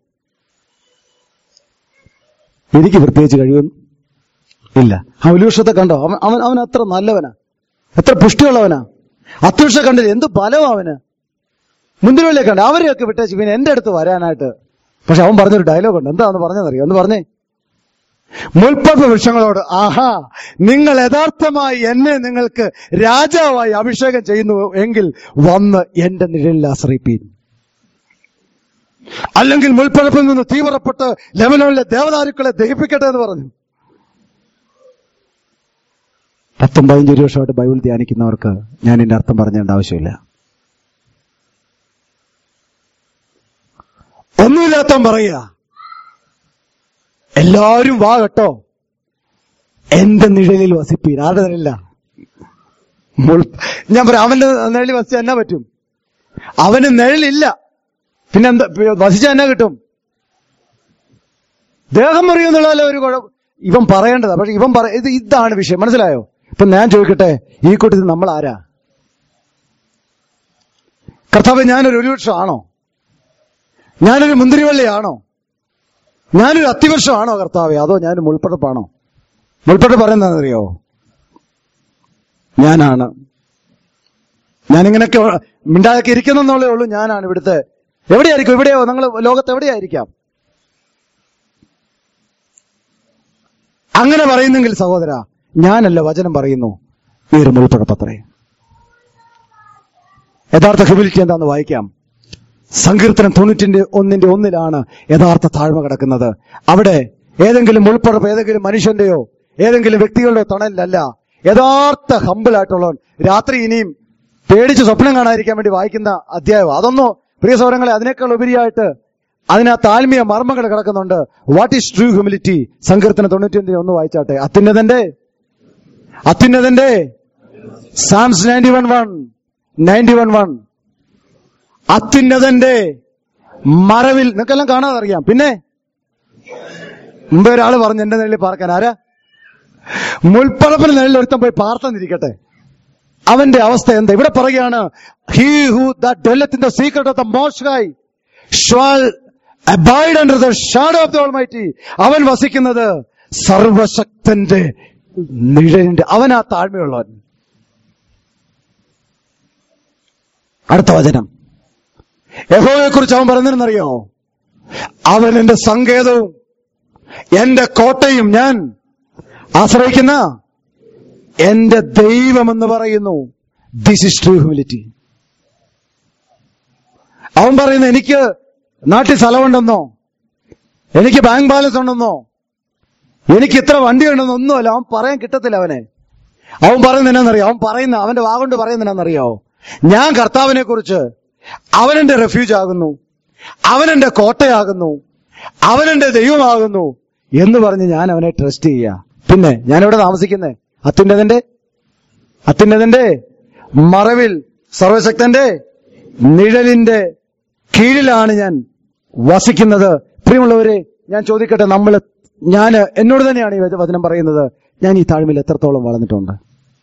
Speaker 1: എനിക്ക് പ്രത്യേകിച്ച് കഴിവൊന്നും ഇല്ല ആ ഉലൂഷത്തെ കണ്ടോ അവൻ അവൻ അവൻ അത്ര നല്ലവനാ എത്ര പുഷ്ടിയുള്ളവനാ അത്യുഷ കണ്ടില്ല എന്ത് ബലം അവന് മുന്തിരിവള്ളിയെ കണ്ട അവരെയൊക്കെ വിട്ടേച്ച് പിന്നെ എന്റെ അടുത്ത് വരാനായിട്ട് പക്ഷെ അവൻ പറഞ്ഞൊരു ഡയലോഗ് ഉണ്ട് എന്താന്ന് പറഞ്ഞതെന്നറിയോ എന്ന് പറഞ്ഞേ മുൾപ്പറപ്പ് വൃക്ഷങ്ങളോട് ആഹാ നിങ്ങൾ യഥാർത്ഥമായി എന്നെ നിങ്ങൾക്ക് രാജാവായി അഭിഷേകം ചെയ്യുന്നു എങ്കിൽ വന്ന് എന്റെ നിഴലിൽ ആശ്രയിപ്പീൻ അല്ലെങ്കിൽ മുൾപ്പറപ്പിൽ നിന്ന് തീവ്രപ്പെട്ട് ലെബനോണിലെ ദേവദാരുക്കളെ ദഹിപ്പിക്കട്ടെ എന്ന് പറഞ്ഞു പത്തും പതിനഞ്ച് വർഷമായിട്ട് ബൈബിൾ ധ്യാനിക്കുന്നവർക്ക് ഞാൻ ഇതിന്റെ അർത്ഥം പറഞ്ഞേണ്ട ആവശ്യമില്ല ഒന്നുമില്ലാത്ത പറയുക എല്ലാവരും വാ കേട്ടോ എന്റെ നിഴലിൽ വസിപ്പീൻ ആരുടെ നിഴലില്ല മുൾ- ഞാൻ പറയാം അവന്റെ നിഴലിൽ വസിച്ചാൽ എന്നാ പറ്റും അവന് നിഴലില്ല പിന്നെ എന്താ വസിച്ചാൽ എന്നാ കിട്ടും ദേഹം അറിയുന്നുള്ളതല്ല ഒരു കുഴപ്പം ഇവൻ പറയേണ്ടതാ പക്ഷെ ഇവൻ പറ ഇത് ഇതാണ് വിഷയം മനസ്സിലായോ ഇപ്പൊ ഞാൻ ചോദിക്കട്ടെ ഈ കൂട്ടത്തിൽ നമ്മൾ ആരാ കർത്താവ് ഞാനൊരു ഒരു വർഷമാണോ ഞാനൊരു മുന്തിരിവള്ളിയാണോ ഞാനൊരു അത്തിവർഷമാണോ കർത്താവെ അതോ ഞാൻ മുൾപ്പടപ്പാണോ മുൾപ്പടപ്പ് പറയുന്നതെന്നറിയോ ഞാനാണ് ഞാനിങ്ങനെയൊക്കെ മിണ്ടാതൊക്കെ ഇരിക്കുന്നെന്നുള്ളേ ഉള്ളൂ ഞാനാണ് ഇവിടുത്തെ എവിടെയായിരിക്കും എവിടെയോ നിങ്ങൾ ലോകത്ത് എവിടെയായിരിക്കാം അങ്ങനെ പറയുന്നെങ്കിൽ സഹോദര ഞാനല്ല വചനം പറയുന്നു ഈ ഒരു മുൾപ്പടപ്പത്രേ യഥാർത്ഥ ഹ്യൂമിലിറ്റി എന്താന്ന് വായിക്കാം സങ്കീർത്തനം തൊണ്ണൂറ്റിന്റെ ഒന്നിന്റെ ഒന്നിലാണ് യഥാർത്ഥ താഴ്മ കിടക്കുന്നത് അവിടെ ഏതെങ്കിലും മുൾപ്പടപ്പ് ഏതെങ്കിലും മനുഷ്യന്റെയോ ഏതെങ്കിലും വ്യക്തികളുടെ തണലിലല്ല യഥാർത്ഥ ഹമ്പിളായിട്ടുള്ളവൻ രാത്രി ഇനിയും പേടിച്ച് സ്വപ്നം കാണാതിരിക്കാൻ വേണ്ടി വായിക്കുന്ന അധ്യായം അതൊന്നോ പ്രിയ സൗരങ്ങളെ അതിനേക്കാൾ ഉപരിയായിട്ട് അതിനകത്ത് ആത്മീയ മർമ്മങ്ങൾ കിടക്കുന്നുണ്ട് വാട്ട് ഈസ് ട്രൂ ഹ്യൂമിലിറ്റി സങ്കീർത്തനം തൊണ്ണൂറ്റി ഒന്ന് വായിച്ചാട്ടെ അത്യുന്നതന്റെ അത്യുന്നതന്റെ Psalms ninety one one ninety one one അത്യുന്നതന്റെ മറവിൽ നിങ്ങൾക്കെല്ലാം കാണാതെ അറിയാം പിന്നെ മുമ്പേ ഒരാൾ പറഞ്ഞു എന്റെ നിഴലിൽ പാർക്കാൻ ആരാ മുൾപ്പറപ്പിന് നിഴലിൽ ഒരുത്തം പോയി പാർത്തന്നിരിക്കട്ടെ അവന്റെ അവസ്ഥ എന്താ ഇവിടെ പറയുകയാണ് he who dwelleth in the secret of the Most High shall abide under the shadow of the Almighty അവൻ വസിക്കുന്നത് സർവശക്തന്റെ നിഴലിന്റെ അവനാ താഴ്മയുള്ളവൻ അടുത്ത വചനം യഹോവയെ കുറിച്ച് അവൻ പറഞ്ഞിരുന്നറിയോ അവൻ എന്റെ സങ്കേതവും എന്റെ കോട്ടയും ഞാൻ ആശ്രയിക്കുന്ന എന്റെ ദൈവമെന്ന് പറയുന്നു ദിസ് ഇസ് ട്രൂ ഹ്യൂമിലിറ്റി അവൻ പറയുന്നു എനിക്ക് നാട്ടിൽ സ്ഥലമുണ്ടെന്നോ എനിക്ക് ബാങ്ക് ബാലൻസ് ഉണ്ടെന്നോ എനിക്ക് ഇത്ര വണ്ടി ഉണ്ടെന്നോ ഒന്നുമല്ല അവൻ പറയാൻ കിട്ടത്തില്ല അവനെ അവൻ പറയുന്ന എന്നാന്നറിയോ അവൻ പറയുന്ന അവന്റെ വാഗൊണ്ട് പറയുന്ന എന്നാന്നറിയോ ഞാൻ കർത്താവിനെ കുറിച്ച് അവനെന്റെ റെഫ്യൂജ് ആകുന്നു അവനെന്റെ കോട്ടയാകുന്നു അവനെന്റെ ദൈവമാകുന്നു എന്ന് പറഞ്ഞ് ഞാൻ അവനെ ട്രസ്റ്റ് ചെയ്യുക പിന്നെ ഞാൻ എവിടെ താമസിക്കുന്നേ അത്യുന്നതന്റെ അത്യുന്നതന്റെ മറവിൽ സർവശക്തന്റെ നിഴലിന്റെ കീഴിലാണ് ഞാൻ വസിക്കുന്നത് പ്രിയമുള്ളവരെ ഞാൻ ചോദിക്കട്ടെ നമ്മൾ ഞാൻ എന്നോട് തന്നെയാണ് ഈ വചനം പറയുന്നത് ഞാൻ ഈ താഴ്മയിൽ എത്രത്തോളം വളർന്നിട്ടുണ്ട്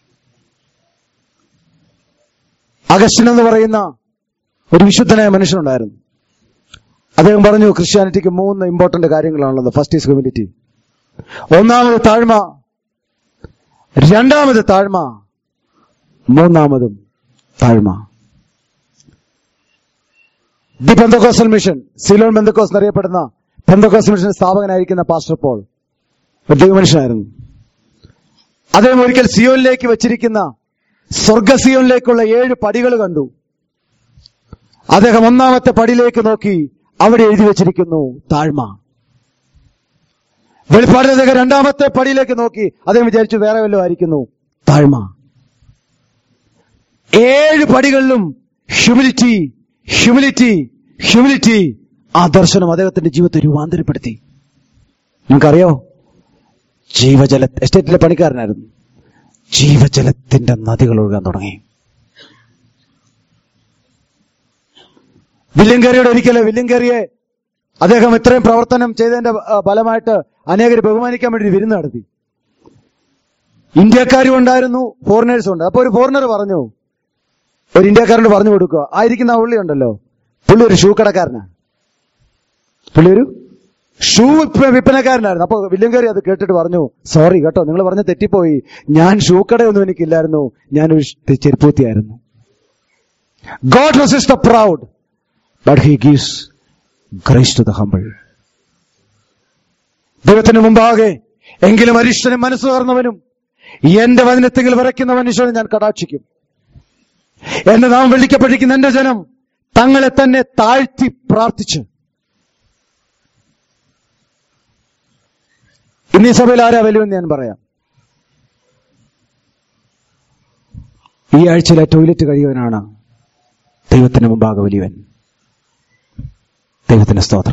Speaker 1: അഗസ്റ്റിൻ എന്ന് പറയുന്ന ഒരു വിശുദ്ധനായ മനുഷ്യനുണ്ടായിരുന്നു അദ്ദേഹം പറഞ്ഞു ക്രിസ്ത്യാനിറ്റിക്ക് മൂന്ന് ഇമ്പോർട്ടന്റ് കാര്യങ്ങളാണുള്ളത് ഫസ്റ്റ് ഈസ് ഹ്യൂമിലിറ്റി ഒന്നാമത് താഴ്മ രണ്ടാമത് താഴ്മ മൂന്നാമതും താഴ്മ the Pentecostal Mission Ceylon Pentecost എന്നറിയപ്പെടുന്ന പെന്തക്കോസ്റ്റൽ മിഷൻ സ്ഥാപകനായിരിക്കുന്ന പാസ്റ്റർ പോൾ ഒരു ദൈവമനുഷ്യനായിരുന്നു അദ്ദേഹം ഒരിക്കൽ സിയോനിലേക്ക് വെച്ചിരിക്കുന്ന സ്വർഗ സിയോനിലേക്കുള്ള ഏഴ് പടികൾ കണ്ടു അദ്ദേഹം ഒന്നാമത്തെ പടിയിലേക്ക് നോക്കി അവിടെ എഴുതി വെച്ചിരിക്കുന്നു താഴ്മ വെളിപ്പാടിൽ അദ്ദേഹം രണ്ടാമത്തെ പടിയിലേക്ക് നോക്കി അദ്ദേഹം വിചാരിച്ചു വേറെ വല്ലതും ആയിരിക്കുന്നു താഴ്മ ഏഴ് പടികളിലും ഹ്യൂമിലിറ്റി ഹ്യൂമിലിറ്റി ഹ്യൂമിലിറ്റി ആ ദർശനം അദ്ദേഹത്തിന്റെ ജീവിതത്തെ രൂപാന്തരപ്പെടുത്തി നിങ്ങൾക്കറിയോ ജീവജല എസ്റ്റേറ്റിലെ പണിക്കാരനായിരുന്നു ജീവജലത്തിന്റെ നദികൾ ഒഴുകാൻ തുടങ്ങി വില്യങ്കേറിയുടെ ഒരിക്കലും വില്യങ്കേറിയെ അദ്ദേഹം ഇത്രയും പ്രവർത്തനം ചെയ്തതിന്റെ ആ, ഫലമായിട്ട് അനേകർ ബഹുമാനിക്കാൻ വേണ്ടി ഒരു വിരുന്ന് നടത്തി ഇന്ത്യക്കാരും ഉണ്ടായിരുന്നു ഫോറിനേഴ്സും ഉണ്ട് അപ്പൊ ഒരു ഫോറിനർ പറഞ്ഞു ഒരു ഇന്ത്യക്കാരനോട് പറഞ്ഞു കൊടുക്കുക ആയിരിക്കുന്ന ആ പുള്ളി ഉണ്ടല്ലോ പുള്ളി ഒരു ഷൂ കടക്കാരനാണ് പുള്ളി ഒരു ഷൂ വിപ്പ- വിൽപ്പനക്കാരനായിരുന്നു അപ്പൊ വില്യങ്കേറി അത് കേട്ടിട്ട് പറഞ്ഞു സോറി കേട്ടോ നിങ്ങൾ പറഞ്ഞ തെറ്റിപ്പോയി ഞാൻ ഷൂ കടയൊന്നും എനിക്കില്ലായിരുന്നു ഞാനൊരു ഷ്- ചെരുപ്പൂത്തിയായിരുന്നു God resist the proud but he gives grace to the humble ദൈവത്തിന് മുമ്പാകെ എങ്കിലും അരിഷ്ടനും മനസ്സ് തുറന്നവനും എന്റെ വചനത്തെങ്കിൽ വിറയ്ക്കുന്ന മനുഷ്യനെ ഞാൻ കടാക്ഷിക്കും എന്റെ നാം വിളിക്കപ്പെട്ടിരിക്കുന്ന എന്റെ ജനം തങ്ങളെ തന്നെ താഴ്ത്തി പ്രാർത്ഥിച്ച് ഇന്ന് ഈ സഭയിൽ ആരാ വലുവെന്ന് ഞാൻ പറയാം ഈ ആഴ്ചയിലെ ടോയ്ലറ്റ് കഴിയുവനാണ് ദൈവത്തിന് മുമ്പാകെ വലിയവൻ ദൈവത്തിന്റെ സ്തോത്രം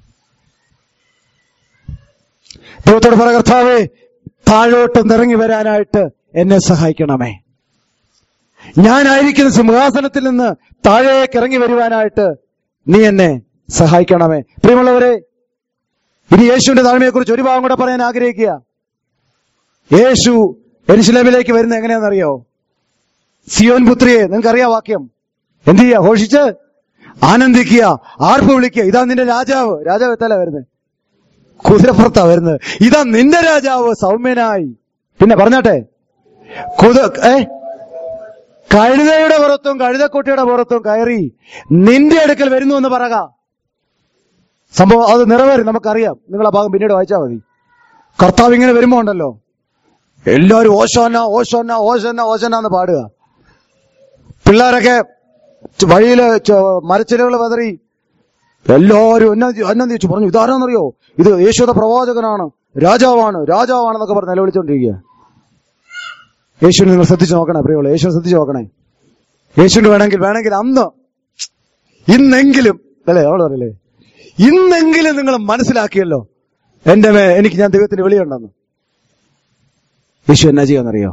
Speaker 1: ദൈവത്തോട് പറ കർത്താവേ താഴോട്ട് നിറങ്ങി വരാനായിട്ട് എന്നെ സഹായിക്കണമേ ഞാനായിരിക്കുന്ന സിംഹാസനത്തിൽ നിന്ന് താഴേക്ക് ഇറങ്ങി വരുവാനായിട്ട് നീ എന്നെ സഹായിക്കണമേ പ്രിയമുള്ളവരെ ഇനി യേശുവിന്റെ താഴ്മയെക്കുറിച്ച് ഒരു ഭാഗം കൂടെ പറയാൻ ആഗ്രഹിക്കുക യേശു എരിശിലേമിലേക്ക് വരുന്നത് എങ്ങനെയാണെന്നറിയോ സിയോൻ പുത്രിയെ നിങ്ങൾക്കറിയാം വാക്യം എന്ത് ചെയ്യുക ഘോഷിച്ച് ആനന്ദിക്കുക ആർപ്പ് വിളിക്കുക ഇതാ നിന്റെ രാജാവ് രാജാവ് എത്തല്ല വരുന്നത് കുതിരപ്പുറത്താ വരുന്നത് ഇതാ നിന്റെ രാജാവ് സൗമ്യനായി പിന്നെ പറഞ്ഞാട്ടെ കുത ഏ കഴുതയുടെ പുറത്തും കഴുതക്കുട്ടിയുടെ പുറത്തും കയറി നിന്റെ അടുക്കൽ വരുന്നു എന്ന് പറക സംഭവം അത് നിറവേറി നമുക്കറിയാം നിങ്ങൾ ആ ഭാഗം പിന്നീട് വായിച്ചാൽ മതി കർത്താവ് ഇങ്ങനെ വരുമ്പോ ഉണ്ടല്ലോ എല്ലാവരും ഓശോന്ന ഓശോന്ന ഓശോന്ന ഓശോന്ന എന്ന് പാടുക പിള്ളേരൊക്കെ ച- വഴിയില് മരച്ചിലകൾ വെതറി എല്ലാവരും എന്നെ എന്നെ ചോദിച്ചു പറഞ്ഞു ഇതാരാന്നറിയോ ഇത് യേശുദ പ്രവാചകനാണ് രാജാവാണ് രാജാവാണെന്നൊക്കെ പറഞ്ഞ് നിലവിളിച്ചോണ്ടിരിക്കുക യേശുവിനെ നിങ്ങൾ ശ്രദ്ധിച്ചു നോക്കണേ പ്രിയോളെ യേശു ശ്രദ്ധിച്ചു നോക്കണേ യേശുവിന് വേണമെങ്കിൽ വേണമെങ്കിൽ അന്ന് ഇന്നെങ്കിലും അല്ലേ അവള് പറയില്ലേ ഇന്നെങ്കിലും നിങ്ങൾ മനസ്സിലാക്കിയല്ലോ എന്റെ മേ എനിക്ക് ഞാൻ ദൈവത്തിന്റെ വിളിയുണ്ടെന്ന് യേശു എന്നാ ചെയ്യാന്നറിയോ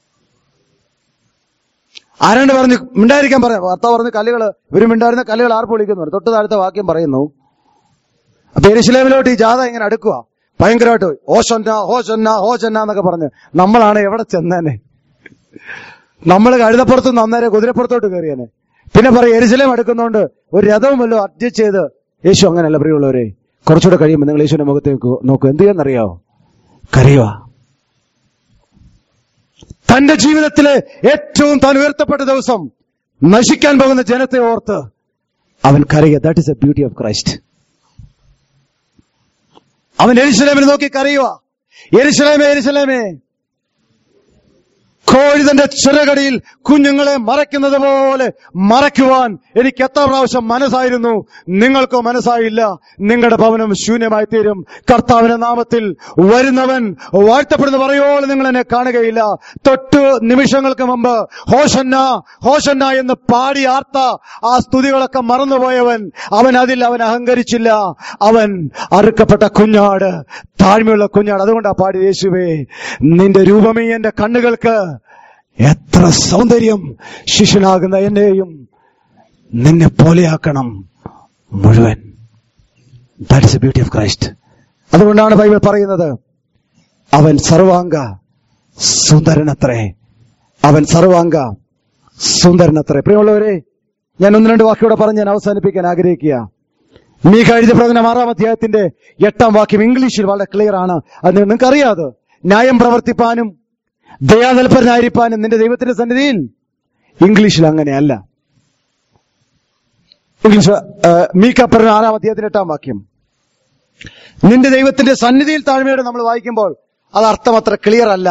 Speaker 1: ആരാണ്ട് പറഞ്ഞു മിണ്ടായിരിക്കാൻ പറയാം ഭർത്താവ് പറഞ്ഞ് കല്ലുകൾ ഇവര് മിണ്ടായിരുന്ന കല്ലുകൾ ആർപ്പ് വിളിക്കുന്നു തൊട്ട് താഴത്തെ വാക്യം പറയുന്നു അപ്പൊ എരിശിലേമിലോട്ട് ഈ ജാഥ ഇങ്ങനെ അടുക്കുക ഭയങ്കരമായിട്ട് ഓശന്ന ഹോശന്ന ഹോശന്ന എന്നൊക്കെ പറഞ്ഞ് നമ്മളാണ് എവിടെ ചെന്നേനെ നമ്മൾ കഴുതപ്പുറത്ത് നന്നേരെ കുതിരപ്പുറത്തോട്ട് കയറിയേനെ പിന്നെ പറയും എരിശിലേം അടുക്കുന്നോണ്ട് ഒരു രഥവും വല്ലതും അഡ്ജസ്റ്റ് ചെയ്ത് യേശു അങ്ങനെയല്ല പ്രിയമുള്ളവരെ കുറച്ചുകൂടെ കഴിയുമ്പോൾ നിങ്ങൾ യേശുവിന്റെ മുഖത്തേക്ക് നോക്കൂ എന്ത് ചെയ്യാന്നറിയോ കരയുക തന്റെ ജീവിതത്തിലെ ഏറ്റവും താൻ ഉയർത്തപ്പെട്ട ദിവസം നശിക്കാൻ പോകുന്ന ജനത്തെ ഓർത്ത് അവൻ കരയുക that is a beauty of Christ അവൻ എരിശിലേമിനെ നോക്കി കരയുക എരിശിലേമേ എരിശിലേമേ കോഴി തന്റെ ചിറകടിയിൽ കുഞ്ഞുങ്ങളെ മറയ്ക്കുന്നത് പോലെ മറയ്ക്കുവാൻ എനിക്ക് എത്ര പ്രാവശ്യം മനസ്സായിരുന്നു നിങ്ങൾക്കോ മനസ്സായില്ല നിങ്ങളുടെ ഭവനം ശൂന്യമായി തീരും കർത്താവിന്റെ നാമത്തിൽ വരുന്നവൻ വാഴ്ത്തപ്പെടുന്ന പറയുവോളം നിങ്ങൾ എന്നെ കാണുകയില്ല തൊട്ട് നിമിഷങ്ങൾക്ക് മുമ്പ് ഹോഷന്ന ഹോഷന്ന എന്ന് പാടി ആർത്ത ആ സ്തുതികളൊക്കെ മറന്നുപോയവൻ അവൻ അതിൽ അവൻ അഹങ്കരിച്ചില്ല അവൻ അറുക്കപ്പെട്ട കുഞ്ഞാട് താഴ്മയുള്ള കുഞ്ഞാട് അതുകൊണ്ടാ പാടി യേശുവേ നിന്റെ രൂപമേ എന്റെ കണ്ണുകൾക്ക് എത്ര സൗന്ദര്യം ശിഷ്യനാകുന്ന എന്നെയും നിന്നെ പോലെയാക്കണം മുഴുവൻ that is a beauty of Christ അതുകൊണ്ടാണ് ബൈബിൾ പറയുന്നത് അവൻ സർവാംഗ സുന്ദരനത്രേ അവൻ സർവാംഗ സുന്ദരനത്രേ പ്രിയമുള്ളവരെ ഞാൻ ഒന്ന് രണ്ട് വാക്കുകൂടെ പറഞ്ഞ് ഞാൻ അവസാനിപ്പിക്കാൻ ആഗ്രഹിക്കുക മീഖ എഴുതിയ പ്രവചനം ആറാം അധ്യായത്തിന്റെ എട്ടാം വാക്യം ഇംഗ്ലീഷിൽ വളരെ ക്ലിയർ ആണ് അത് നിങ്ങൾക്ക് അറിയാതെ ന്യായം പ്രവർത്തിപ്പാനും ദയാതൽപരനായിരിക്കാനും നിന്റെ ദൈവത്തിന്റെ സന്നിധിയിൽ ഇംഗ്ലീഷിൽ അങ്ങനെയല്ല ഇംഗ്ലീഷ് മീക്ക പറഞ്ഞ ആറാം അധ്യായത്തിന്റെ എട്ടാം വാക്യം നിന്റെ ദൈവത്തിന്റെ സന്നിധിയിൽ താഴ്മയോടെ നമ്മൾ വായിക്കുമ്പോൾ അത് അർത്ഥം അത്ര ക്ലിയർ അല്ല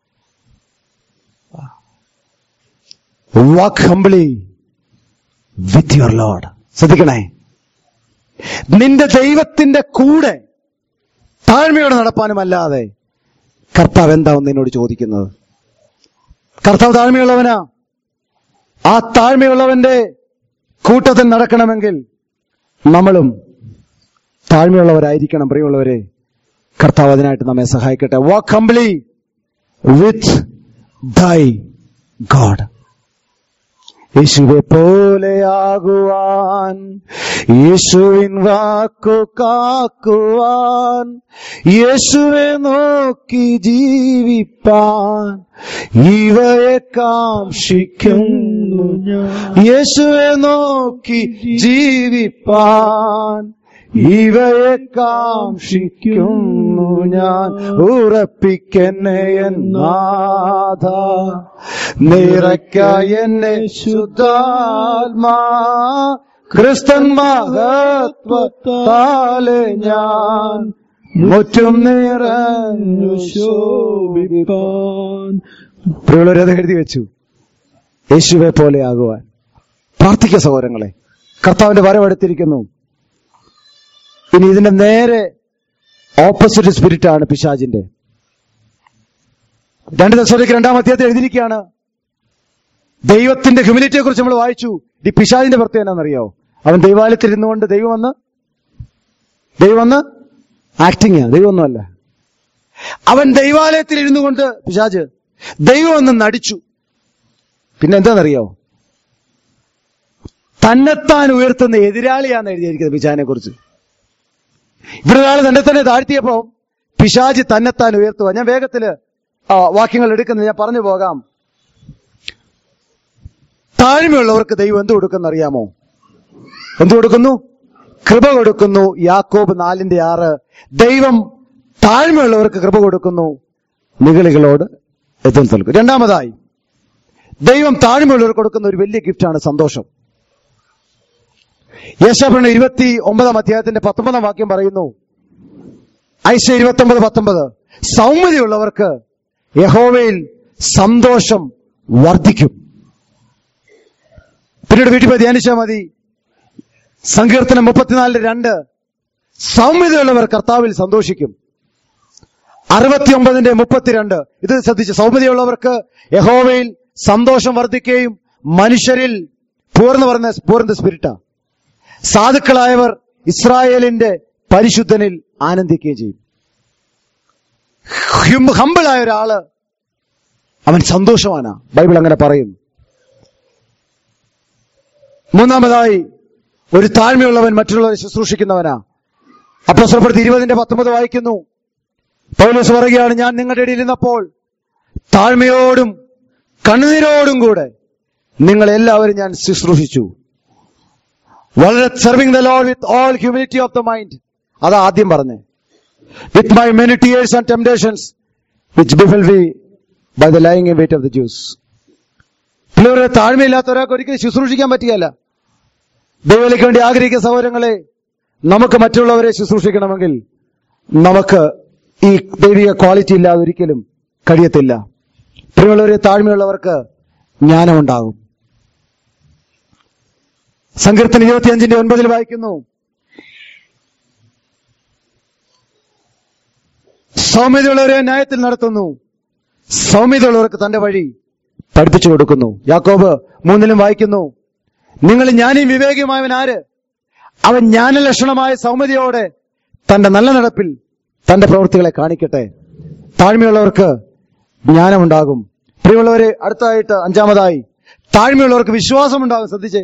Speaker 1: walk humbly with your Lord ശ്രദ്ധിക്കണേ നിന്റെ ദൈവത്തിന്റെ കൂടെ താഴ്മയോടെ നടപ്പാനുമല്ലാതെ കർത്താവ് എന്താവും നിന്നോട് ചോദിക്കുന്നത് കർത്താവ് താഴ്മയുള്ളവനാ ആ താഴ്മയുള്ളവന്റെ കൂട്ടത്തിൽ നടക്കണമെങ്കിൽ നമ്മളും താഴ്മയുള്ളവരായിരിക്കണം പ്രിയമുള്ളവരെ കർത്താവ് അതിനായിട്ട് നമ്മെ സഹായിക്കട്ടെ വാക്ക് ഹംബ്ലി വിത്ത് ദൈ ഗോഡ് യേശുവെ പോലെയാകുവാൻ യേശുവിൻ വാക്കു കാക്കുവാൻ യേശുവെ നോക്കി ജീവിപ്പാൻ ഇവയെ കാക്ഷിക്കുന്നു യേശുവെ നോക്കി ജീവിപ്പാൻ ഇവയെ കാക്ഷിക്കുന്നു ഞാൻ ഉറപ്പിക്കെന്നെ എന്നാഥ നിറയ്ക്ക എന്നെ ശുദ്ധാത്മാ ക്രിസ്തൻ മഹത്വത്താലെ ഞാൻ മുറ്റും നിറഞ്ഞു ശോഭിപ്പാൻ പ്രിയുള്ളവരത് എഴുതി വെച്ചു യേശുവെ പോലെ ആകുവാൻ പ്രാർത്ഥിക്ക സഹോദരങ്ങളെ കർത്താവിന്റെ വരവെടുത്തിരിക്കുന്നു ഇനി ഇതിന്റെ നേരെ ഓപ്പോസിറ്റ് സ്പിരിറ്റ് ആണ് പിശാജിന്റെ രണ്ട് ദശോലേക്ക് രണ്ടാം അധ്യായത്തിൽ എഴുതിയിരിക്കുകയാണ് ദൈവത്തിന്റെ ഹ്യൂമിനിറ്റിയെ കുറിച്ച് നമ്മൾ വായിച്ചു ഈ പിശാജിന്റെ പ്രത്യേകത എന്താണെന്നറിയോ അവൻ ദൈവാലയത്തിൽ ഇരുന്നുകൊണ്ട് ദൈവം വന്ന് ദൈവം വന്ന് ആക്ടിങ് ദൈവമൊന്നുമല്ല അവൻ ദൈവാലയത്തിൽ ഇരുന്നു കൊണ്ട് പിശാജ് ദൈവം ഒന്ന് നടിച്ചു പിന്നെ എന്താണെന്നറിയോ തന്നെത്താൻ ഉയർത്തുന്ന എതിരാളിയാന്ന് എഴുതിയിരിക്കുന്നത് പിശാനെ കുറിച്ച് ഇവിടെ ഒരാൾ തന്നെ തന്നെ താഴ്ത്തിയപ്പോ പിശാജ് തന്നെത്താൻ ഉയർത്തുക ഞാൻ വേഗത്തില് ആ, വാക്യങ്ങൾ എടുക്കുന്നത് ഞാൻ പറഞ്ഞു പോകാം താഴ്മയുള്ളവർക്ക് ദൈവം എന്ത് കൊടുക്കുന്ന അറിയാമോ എന്ത് കൊടുക്കുന്നു കൃപ കൊടുക്കുന്നു യാക്കോബ് നാലിന്റെ ആറ് ദൈവം താഴ്മയുള്ളവർക്ക് കൃപ കൊടുക്കുന്നു നിഗളികളോട് എത്തും നൽകും രണ്ടാമതായി ദൈവം താഴ്മയുള്ളവർക്ക് കൊടുക്കുന്ന ഒരു വലിയ ഗിഫ്റ്റാണ് സന്തോഷം യേശാപുരണ ഇരുപത്തി ഒമ്പതാം അധ്യായത്തിന്റെ പത്തൊമ്പതാം വാക്യം പറയുന്നു ഐശ ഇരുപത്തി ഒമ്പത് പത്തൊമ്പത് സൗമ്യതയുള്ളവർക്ക് യഹോവയിൽ സന്തോഷം വർദ്ധിക്കും പിന്നീട് വീട്ടിൽ പോയി ധ്യാനിച്ചാൽ മതി സങ്കീർത്തനം മുപ്പത്തിനാലിന് രണ്ട് സൗമ്യതയുള്ളവർ കർത്താവിൽ സന്തോഷിക്കും അറുപത്തിയൊമ്പതിന്റെ മുപ്പത്തിരണ്ട് ഇത് ശ്രദ്ധിച്ച് സൗമ്യതയുള്ളവർക്ക് യഹോവയിൽ സന്തോഷം വർദ്ധിക്കുകയും മനുഷ്യരിൽ പൂർണ്ണ പറഞ്ഞ പൂർണ്ണ സ്പിരിറ്റാ സാധുക്കളായവർ ഇസ്രായേലിന്റെ പരിശുദ്ധനിൽ ആനന്ദിക്കുകയും ചെയ്യും ഹ്യൂം- ഹമ്പിളായ ഒരാള് അവൻ സന്തോഷവാനാ ബൈബിൾ അങ്ങനെ പറയുന്നു മൂന്നാമതായി ഒരു താഴ്മയുള്ളവൻ മറ്റുള്ളവരെ ശുശ്രൂഷിക്കുന്നവനാ അപ്പൊ സ്വപ്രത്തി ഇരുപതിന്റെ പത്തൊമ്പത് വായിക്കുന്നു പൗലോസ് പറയുകയാണ് ഞാൻ നിങ്ങളുടെ ഇടയിൽ ഇരുന്നപ്പോൾ താഴ്മയോടും കണ്ണുനീരോടും കൂടെ നിങ്ങളെല്ലാവരും ഞാൻ ശുശ്രൂഷിച്ചു വളരെ serving the Lord with all humility of the mind അതാ ആദ്യം പറഞ്ഞേ with my many tears and temptations which befell we by the lying wait of the Jews പിള്ളേരെ താഴ്മയില്ലാത്ത ഒരാൾക്ക് ഒരിക്കലും ശുശ്രൂഷിക്കാൻ പറ്റുകയല്ല ദൈവത്തിലേക്ക് വേണ്ടി ആഗ്രഹിക്കുന്ന സഹോദരങ്ങളെ നമുക്ക് മറ്റുള്ളവരെ ശുശ്രൂഷിക്കണമെങ്കിൽ നമുക്ക് ഈ ദൈവിക ക്വാളിറ്റി ഇല്ലാതെ ഒരിക്കലും കഴിയത്തില്ല പ്രിയമുള്ളവരെ താഴ്മയുള്ളവർക്ക് ജ്ഞാനമുണ്ടാകും സങ്കീർത്തന ഇരുപത്തിയഞ്ചിന്റെ ഒൻപതിൽ വായിക്കുന്നു സൗമ്യതയുള്ളവരെ ന്യായത്തിൽ നടത്തുന്നു സൗമ്യതയുള്ളവർക്ക് തന്റെ വഴി പഠിപ്പിച്ചു കൊടുക്കുന്നു യാക്കോബ് മൂന്നിലും വായിക്കുന്നു നിങ്ങൾ ജ്ഞാനിയും വിവേകിയുമായവൻ ആര് അവൻ ജ്ഞാനലക്ഷണമായ സൗമ്യതയോടെ തന്റെ നല്ല നടപ്പിൽ തന്റെ പ്രവൃത്തികളെ കാണിക്കട്ടെ താഴ്മയുള്ളവർക്ക് ജ്ഞാനമുണ്ടാകും പ്രിയമുള്ളവരെ അടുത്തതായിട്ട് അഞ്ചാമതായി താഴ്മയുള്ളവർക്ക് വിശ്വാസമുണ്ടാകും ശ്രദ്ധിച്ചേ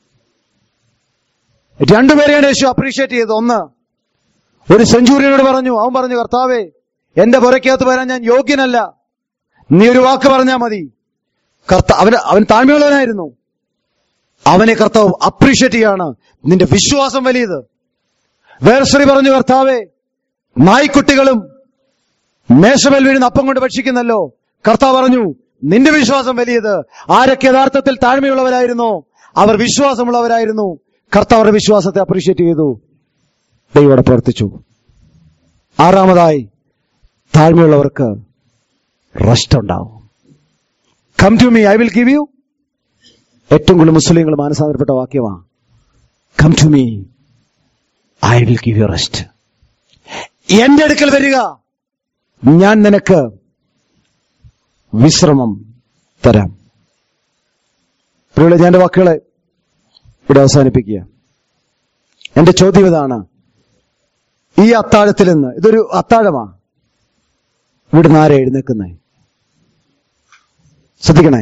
Speaker 1: രണ്ടുപേരെയാണ് യേശു അപ്രീഷിയേറ്റ് ചെയ്തത് ഒന്ന് ഒരു സെഞ്ചുറിയനോട് പറഞ്ഞു അവൻ പറഞ്ഞു കർത്താവേ എന്റെ പുരക്കകത്ത് വരാൻ ഞാൻ യോഗ്യനല്ല നീ ഒരു വാക്ക് പറഞ്ഞാൽ മതി കർത്ത അവന് അവൻ താഴ്മയുള്ളവനായിരുന്നു അവനെ കർത്താവ് അപ്രീഷിയേറ്റ് ചെയ്യാണ് നിന്റെ വിശ്വാസം വലിയത് വേറെ സ്ത്രീ പറഞ്ഞു കർത്താവേ നായ്ക്കുട്ടികളും മേശമേൽ വീഴുന്ന അപ്പം കൊണ്ട് ഭക്ഷിക്കുന്നല്ലോ കർത്താവ് പറഞ്ഞു നിന്റെ വിശ്വാസം വലിയത് ആരൊക്കെ യഥാർത്ഥത്തിൽ താഴ്മയുള്ളവരായിരുന്നോ അവർ വിശ്വാസമുള്ളവരായിരുന്നു കർത്താവ് അവരുടെ വിശ്വാസത്തെ അപ്രീഷിയേറ്റ് ചെയ്തു ദൈവോടെ പ്രവർത്തിച്ചു ആറാമതായി താഴ്മയുള്ളവർക്ക് റെസ്റ്റ് ഉണ്ടാവും come to me I will give you ഏറ്റവും കൂടുതൽ മുസ്ലിങ്ങൾ മാനസാന്തരപ്പെട്ട വാക്യമാണ് come to me I will give you rest എന്റെ അടുക്കൽ വരിക ഞാൻ നിനക്ക് വിശ്രമം തരാം പ്രിയമുള്ള ഞാൻ എന്റെ വാക്കുകളെ ഇവിടെ അവസാനിപ്പിക്കുക എന്റെ ചോദ്യം ഇതാണ് ഈ അത്താഴത്തിൽ നിന്ന് ഇതൊരു അത്താഴമാ ഇവിടുന്ന് ആരെ എഴുന്നേക്കുന്നേ ശ്രദ്ധിക്കണേ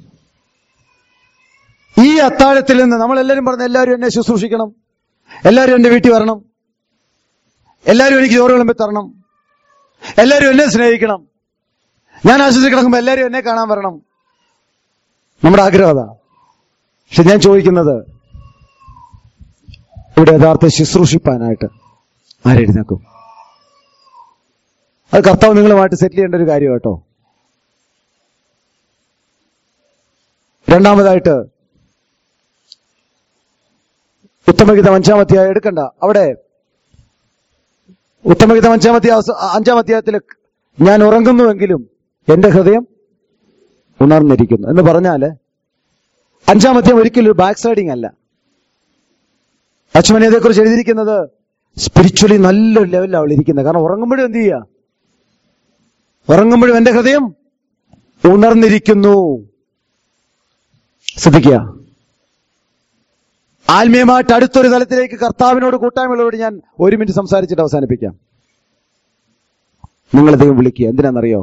Speaker 1: ഈ അത്താഴത്തിൽ നിന്ന് നമ്മൾ എല്ലാവരും പറഞ്ഞ എല്ലാവരും എന്നെ ശുശ്രൂഷിക്കണം എല്ലാവരും എന്റെ വീട്ടിൽ വരണം എല്ലാവരും എനിക്ക് ചോറ് വിളമ്പി തരണം എല്ലാവരും എന്നെ സ്നേഹിക്കണം ഞാൻ ആശുപത്രി കിടക്കുമ്പോൾ എല്ലാവരും എന്നെ കാണാൻ വരണം നമ്മുടെ ആഗ്രഹം അതാ പക്ഷെ ഞാൻ ചോദിക്കുന്നത് ഇവിടെ യഥാർത്ഥ ശുശ്രൂഷിപ്പാനായിട്ട് ആരെഴുന്നേക്കും അത് കർത്താവ് നിങ്ങളുമായിട്ട് സെറ്റിൽ ചെയ്യേണ്ട ഒരു കാര്യം കേട്ടോ രണ്ടാമതായിട്ട് ഉത്തമഗീതം അഞ്ചാമധ്യായം എടുക്കണ്ട അവിടെ ഉത്തമഗീതം അഞ്ചാമധ്യായ അഞ്ചാമധ്യായത്തിൽ ഞാൻ ഉറങ്ങുന്നുവെങ്കിലും എന്റെ ഹൃദയം ഉണർന്നിരിക്കുന്നു എന്ന് പറഞ്ഞാല് അഞ്ചാമധ്യം ഒരിക്കലും ഒരു ബാക്ക് സൈഡിങ് അല്ല ലക്ഷ്മണിയതെ കുറിച്ച് എഴുതിയിരിക്കുന്നത് സ്പിരിച്വലി നല്ലൊരു ലെവലിലാണ് അവൾ ഇരിക്കുന്നത് കാരണം ഉറങ്ങുമ്പോഴും എന്ത് ചെയ്യുക ഉറങ്ങുമ്പോഴും എന്റെ ഹൃദയം ഉണർന്നിരിക്കുന്നു ശ്രദ്ധിക്കുക ആത്മീയമായിട്ട് അടുത്തൊരു തലത്തിലേക്ക് കർത്താവിനോട് കൂട്ടായ്മകളോട് ഞാൻ ഒരു മിനിറ്റ് സംസാരിച്ചിട്ട് അവസാനിപ്പിക്കാം നിങ്ങൾ ദൈവം വിളിക്കുക എന്തിനാണെന്നറിയോ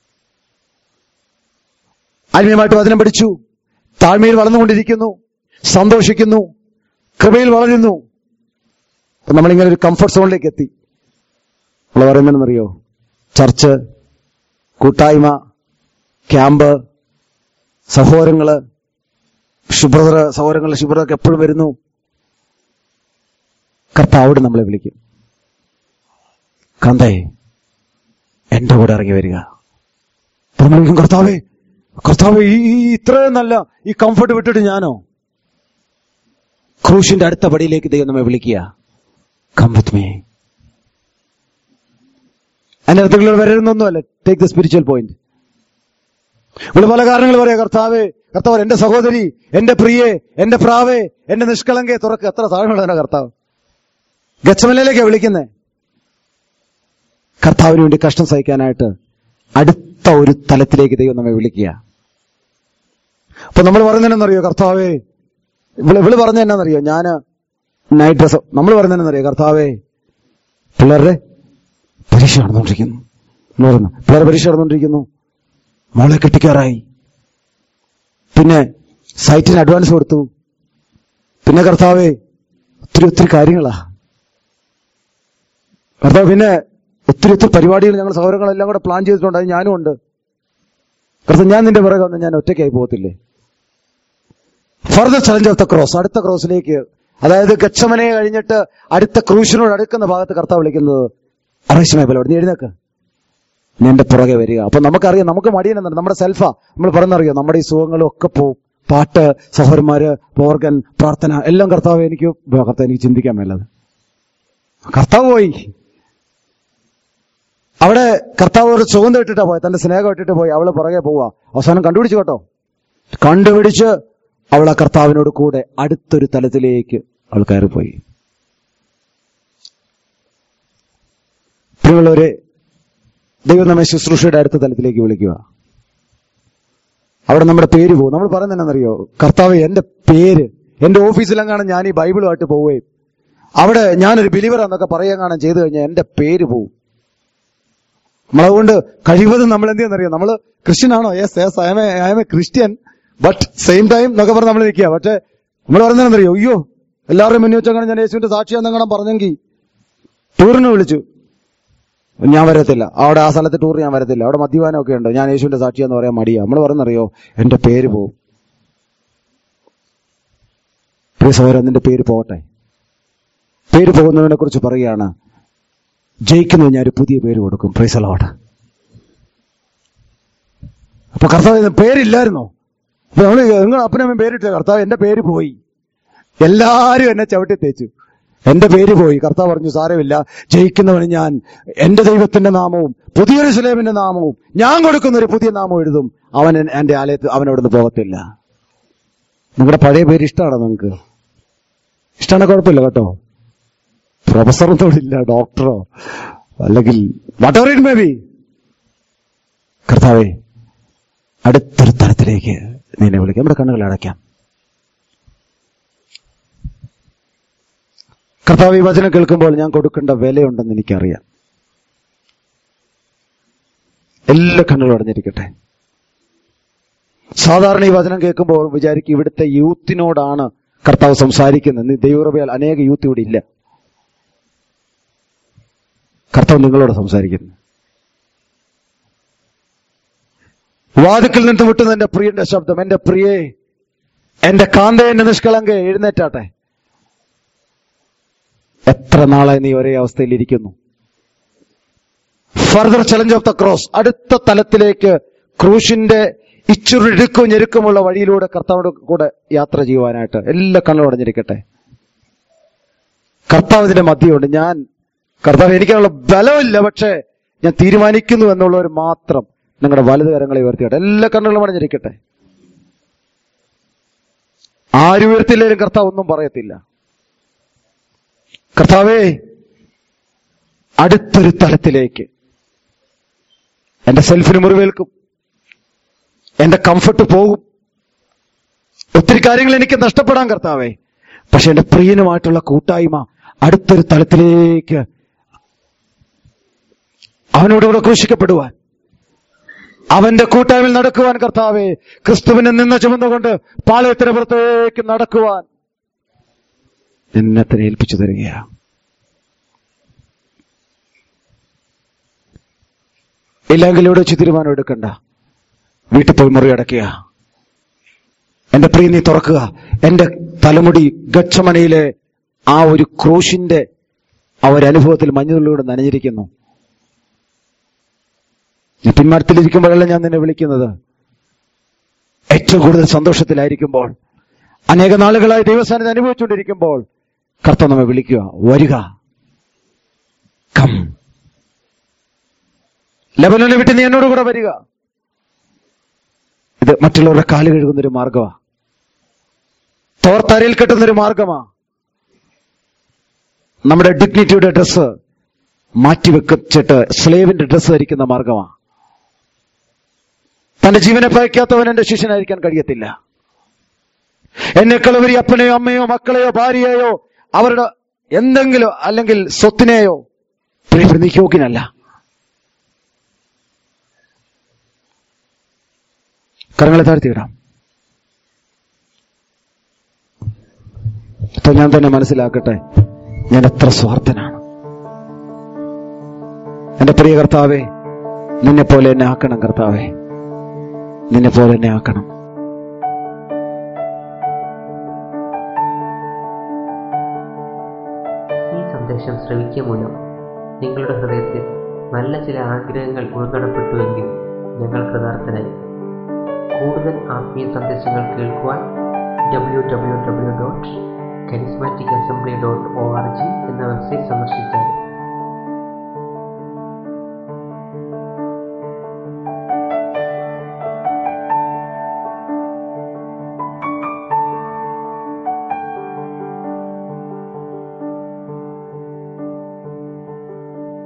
Speaker 1: ആത്മീയമായിട്ട് വചനം പഠിച്ചു താഴ്മയിൽ വളർന്നുകൊണ്ടിരിക്കുന്നു സന്തോഷിക്കുന്നു കൃപയിൽ വളരുന്നു അപ്പൊ നമ്മളിങ്ങനെ ഒരു കംഫർട്ട് സോണിലേക്ക് എത്തി നമ്മൾ പറയുന്നതെന്നറിയോ ചർച്ച് കൂട്ടായ്മ ക്യാമ്പ് സഹോദരങ്ങള് ശുഭ്രതര സഹോദരങ്ങൾ ശുഭ്രതൊക്കെ എപ്പോഴും വരുന്നു കർത്താവോട് നമ്മളെ വിളിക്കും കാന്തേ എന്റെ കൂടെ ഇറങ്ങി വരിക അപ്പൊ നമ്മൾ വിളിക്കും കർത്താവേ കർത്താവേ ഈ ഈ ഇത്രയും നല്ല ഈ കംഫർട്ട് വിട്ടിട്ട് ഞാനോ ക്രൂശിന്റെ അടുത്ത പടിയിലേക്ക് ദൈവം നമ്മെ വിളിക്കുക കം വിത്ത് മീ അതിന്റെ അർത്ഥങ്ങൾ വരരുന്നൊന്നുമല്ല ടേക്ക് ദ സ്പിരിച്വൽ പോയിന്റ് ഇവിടെ പല കാരണങ്ങൾ പറയാം കർത്താവേ കർത്താവ് എന്റെ സഹോദരി എന്റെ പ്രിയെ എന്റെ പ്രാവേ എന്റെ നിഷ്കളങ്കയെ തുറക്ക് എത്ര താഴ്മയുള്ളതിനാ കർത്താവ് ഗച്ചമലയിലേക്കാ വിളിക്കുന്നേ കർത്താവിന് വേണ്ടി കഷ്ടം സഹിക്കാനായിട്ട് അടുത്ത ഒരു തലത്തിലേക്ക് ദൈവം നമ്മെ വിളിക്കുക അപ്പൊ നമ്മൾ പറയുന്നതെന്നറിയോ കർത്താവേ ഇവള് ഇവള് പറഞ്ഞ എന്നാന്നറിയോ ഞാന് നൈറ്റ് ഡ്രസ് നമ്മൾ പറയുന്നതെന്നറിയോ കർത്താവേ പിള്ളേരുടെ പരീക്ഷ നടന്നുകൊണ്ടിരിക്കുന്നു എന്ന് പറയുന്നു പിള്ളേരെ പരീക്ഷ നടന്നുകൊണ്ടിരിക്കുന്നു മോളെ കെട്ടിക്കാറായി പിന്നെ സൈറ്റിന് അഡ്വാൻസ് കൊടുത്തു പിന്നെ കർത്താവേ ഒത്തിരി ഒത്തിരി കാര്യങ്ങളാ കർത്താവ് പിന്നെ ഒത്തിരി ഒത്തിരി പരിപാടികൾ ഞങ്ങൾ സഹോദരങ്ങളെല്ലാം കൂടെ പ്ലാൻ ചെയ്തിട്ടുണ്ട് അത് ഞാനും ഉണ്ട് കർത്താവ് ഞാൻ നിന്റെ പിറകെ വന്ന് ഞാൻ ഒറ്റയ്ക്കായി പോകത്തില്ലേ further challenge of the cross അടുത്ത ക്രോസിലേക്ക് അതായത് ഗച്ചമനയെ കഴിഞ്ഞിട്ട് അടുത്ത ക്രൂശിനോട് അടുക്കുന്ന ഭാഗത്ത് കർത്താവ് വിളിക്കുന്നത് അറേഷ്മേ ബലോട് നീ എഴുന്നേക്ക് നീ എന്റെ പുറകെ വരിക അപ്പൊ നമുക്കറിയാം നമുക്ക് മടിയെന്നുണ്ട് നമ്മുടെ സെൽഫാ നമ്മൾ പറഞ്ഞറിയോ നമ്മുടെ ഈ സുഖങ്ങളും ഒക്കെ പോവും പാട്ട് സഹോദരന്മാര് ഓർഗൻ പ്രാർത്ഥന എല്ലാം കർത്താവ് എനിക്ക് കർത്താവ് എനിക്ക് ചിന്തിക്കാൻ മേലത് കർത്താവ് പോയി അവിടെ കർത്താവ് ഒരു സുഗന്ധം ഇട്ടിട്ടാ പോയി തന്റെ സ്നേഹം ഇട്ടിട്ട് പോയി അവള് പുറകെ പോവാ അവസാനം കണ്ടുപിടിച്ചു കേട്ടോ കണ്ടുപിടിച്ച് അവൾ ആ കർത്താവിനോട് കൂടെ അടുത്തൊരു തലത്തിലേക്ക് അവൾ കയറിപ്പോയി പ്രിയമുള്ളവരെ ദൈവം നമ്മെ ശുശ്രൂഷയുടെ അടുത്ത തലത്തിലേക്ക് വിളിക്കുക അവിടെ നമ്മുടെ പേര് പോകും നമ്മൾ പറയുന്നത് എന്നാണെന്നറിയോ കർത്താവ് എന്റെ പേര് എന്റെ ഓഫീസിലെങ്ങാണ് ഞാൻ ഈ ബൈബിളുമായിട്ട് പോവുകയും അവിടെ ഞാനൊരു ബിലിവറാന്നൊക്കെ പറയാൻ കാണാൻ ചെയ്തു കഴിഞ്ഞാൽ എന്റെ പേര് പോവും നമ്മളതുകൊണ്ട് കഴിവതും നമ്മൾ എന്ത് ചെയ്യുന്നറിയോ നമ്മൾ ക്രിസ്ത്യൻ ആണോ yes yes I am I am a Christian but same time എന്നൊക്കെ പറഞ്ഞ് നമ്മൾ നിൽക്കുക പക്ഷെ നമ്മൾ പറയുന്നതെന്നറിയോ അയ്യോ എല്ലാവരും മുന്നിൽ വെച്ചങ്ങനെ ഞാൻ യേശുവിന്റെ സാക്ഷിയാന്നെങ്ങനെ പറഞ്ഞെങ്കിൽ ടൂറിന് വിളിച്ചു ഞാൻ വരത്തില്ല അവിടെ ആ സ്ഥലത്ത് ടൂർ ഞാൻ വരത്തില്ല അവിടെ മദ്യപാനമൊക്കെ ഉണ്ട് ഞാൻ യേശുവിന്റെ സാക്ഷിയാന്ന് പറയാൻ മടിയാ നമ്മൾ പറയുന്നറിയോ എന്റെ പേര് പോവും പ്രിയ സഹോദരൻ നിന്റെ പേര് പോകട്ടെ പേര് പോകുന്നതിനെ കുറിച്ച് പറയുകയാണ് ജയിക്കുന്നത് ഞാൻ ഒരു പുതിയ പേര് കൊടുക്കും പ്രൈസലോട്ട് അപ്പൊ കർത്താവ് പേരില്ലായിരുന്നോ അപ്പൊ നമ്മള് നിങ്ങൾ അപ്പനമ്മ പേരിട്ട കർത്താവ് എന്റെ പേര് പോയി എല്ലാരും എന്നെ ചവിട്ടി തേച്ചു എന്റെ പേര് പോയി കർത്താവ് പറഞ്ഞു സാരമില്ല ജയിക്കുന്നവന് ഞാൻ എന്റെ ദൈവത്തിന്റെ നാമവും പുതിയൊരു സുലേമിന്റെ നാമവും ഞാൻ കൊടുക്കുന്ന ഒരു പുതിയ നാമം എഴുതും അവൻ എൻ- എന്റെ ആലയത്തിൽ അവൻ അവിടുന്ന് പോകത്തില്ല നിങ്ങളുടെ പഴയ പേര് ഇഷ്ടമാണോ നിങ്ങൾക്ക് ഇഷ്ടമാണ് കുഴപ്പമില്ല കേട്ടോ പ്രൊഫസറൊന്നും ഇല്ല ഡോക്ടറോ അല്ലെങ്കിൽ whatever it may be കർത്താവേ അടുത്തൊരു തലത്തിലേക്ക് നിന്നെ വിളിക്കാം നമ്മുടെ കണ്ണുകൾ അടയ്ക്കാം കർത്താവ് ഈ വചനം കേൾക്കുമ്പോൾ ഞാൻ കൊടുക്കേണ്ട വിലയുണ്ടെന്ന് എനിക്കറിയാം എല്ലാ കണ്ണുകളും അടഞ്ഞിരിക്കട്ടെ സാധാരണ ഈ വചനം കേൾക്കുമ്പോൾ വിചാരിക്കും ഇവിടുത്തെ യൂത്തിനോടാണ് കർത്താവ് സംസാരിക്കുന്നത് ഇന്ന് ദൈവകൃപയാൽ അനേക യൂത്ത് ഇവിടെ ഇല്ല കർത്താവ് നിങ്ങളോട് സംസാരിക്കുന്നു വാതിക്കൽ നിന്ന് വിട്ടുന്ന എന്റെ പ്രിയന്റെ ശബ്ദം എന്റെ പ്രിയേ എന്റെ കാന്ത എന്റെ നിഷ്കളങ്ക എഴുന്നേറ്റാട്ടെ എത്ര നാളായി നീ ഒരേ അവസ്ഥയിൽ ഇരിക്കുന്നു further challenge of the cross അടുത്ത തലത്തിലേക്ക് ക്രൂശിന്റെ ഇച്ചുരുക്കും ഞെരുക്കമുള്ള വഴിയിലൂടെ കർത്താവിന്റെ കൂടെ യാത്ര ചെയ്യുവാനായിട്ട് എല്ലാ കണ്ണും അടഞ്ഞിരിക്കട്ടെ കർത്താവ് ഇതിന്റെ മധ്യമുണ്ട് ഞാൻ കർത്താവ് എനിക്കുള്ള ബലമില്ല പക്ഷേ ഞാൻ തീരുമാനിക്കുന്നു എന്നുള്ളവർ മാത്രം നിങ്ങളുടെ വലത് കരങ്ങളെ ഉയർത്തിയാട്ടെ എല്ലാ കണ്ണുകളും അടഞ്ഞിരിക്കട്ടെ ആരും ഉയർത്തില്ലേലും കർത്താവ് ഒന്നും പറയത്തില്ല കർത്താവേ അടുത്തൊരു തലത്തിലേക്ക് എന്റെ സെൽഫിന് മുറിവേൽക്കും എന്റെ കംഫർട്ട് പോകും ഒത്തിരി കാര്യങ്ങൾ എനിക്ക് നഷ്ടപ്പെടാൻ കർത്താവേ പക്ഷെ എന്റെ പ്രിയനുമായിട്ടുള്ള കൂട്ടായ്മ അടുത്തൊരു തലത്തിലേക്ക് അവനോടുകൂടെ ക്രൂശിക്കപ്പെടുവാൻ അവന്റെ കൂട്ടായ്മയിൽ നടക്കുവാൻ കർത്താവേ ക്രിസ്തുവിനെ നിന്ന് ചുമന്നുകൊണ്ട് പാളയത്തിന് പുറത്തേക്ക് നടക്കുവാൻ നിന്നെ തന്നെ ഏൽപ്പിച്ചു തരികയാ ഇല്ലെങ്കിൽ ഇവിടെ വെച്ച് തീരുമാനം എടുക്കണ്ട വീട്ടിൽ പോയി മുറി അടയ്ക്കുക എന്റെ പ്രിയ നീ തുറക്കുക എന്റെ തലമുടി ഗച്ഛമനയിലെ ആ ഒരു ക്രൂശിന്റെ ആ ഒരു അനുഭവത്തിൽ മഞ്ഞുള്ളിലൂടെ നനഞ്ഞിരിക്കുന്നു നീ പിന്മാറ്റത്തിലിരിക്കുമ്പോഴല്ല ഞാൻ നിന്നെ വിളിക്കുന്നത് ഏറ്റവും കൂടുതൽ സന്തോഷത്തിലായിരിക്കുമ്പോൾ അനേക നാളുകളായി ദൈവസാന്നിധ്യം അനുഭവിച്ചുകൊണ്ടിരിക്കുമ്പോൾ കർത്താവ് നമ്മെ വിളിക്കുക വരിക കം ലബനോനെ വിട്ട് നീ എന്നോട് കൂടെ വരിക ഇത് മറ്റുള്ളവരുടെ കാല് കഴുകുന്നൊരു മാർഗമാ തോർത്തരയിൽ കെട്ടുന്നൊരു മാർഗമാ നമ്മുടെ ഡിഗ്നിറ്റിയുടെ ഡ്രസ്സ് മാറ്റിവെച്ചിട്ട് സ്ലേവിന്റെ ഡ്രസ്സ് ധരിക്കുന്ന മാർഗമാ തന്റെ ജീവനെ പയക്കാത്തവൻ എന്റെ ശിഷ്യനായിരിക്കാൻ കഴിയത്തില്ല എന്നെക്കളുപരി അപ്പനെയോ അമ്മയോ മക്കളെയോ ഭാര്യയെയോ അവരുടെ എന്തെങ്കിലും അല്ലെങ്കിൽ സ്വത്തിനെയോ പ്രിയപ്പെടുന്ന യോഗ്യനല്ല കരങ്ങളെ താഴ്ത്തിയിടാം ഇപ്പൊ ഞാൻ തന്നെ മനസ്സിലാക്കട്ടെ ഞാൻ എത്ര സ്വാർത്ഥനാണ് എന്റെ പ്രിയ കർത്താവേ നിന്നെ പോലെ എന്നെ ആക്കണം കർത്താവേ നിന്നെ പോലെ എന്നെ ആക്കണം
Speaker 3: ഈ സന്ദേശം ശ്രവിക്കുക മൂലം നിങ്ങളുടെ ഹൃദയത്തിൽ നല്ല ചില ആഗ്രഹങ്ങൾ ഉൾക്കടപ്പെട്ടുവെങ്കിൽ ഞങ്ങൾ കൃതാർത്ഥനായി കൂടുതൽ ആത്മീയ സന്ദേശങ്ങൾ കേൾക്കുവാൻ W W W dot charismatic assembly dot O R G എന്ന വെബ്സൈറ്റ് സന്ദർശിച്ചാൽ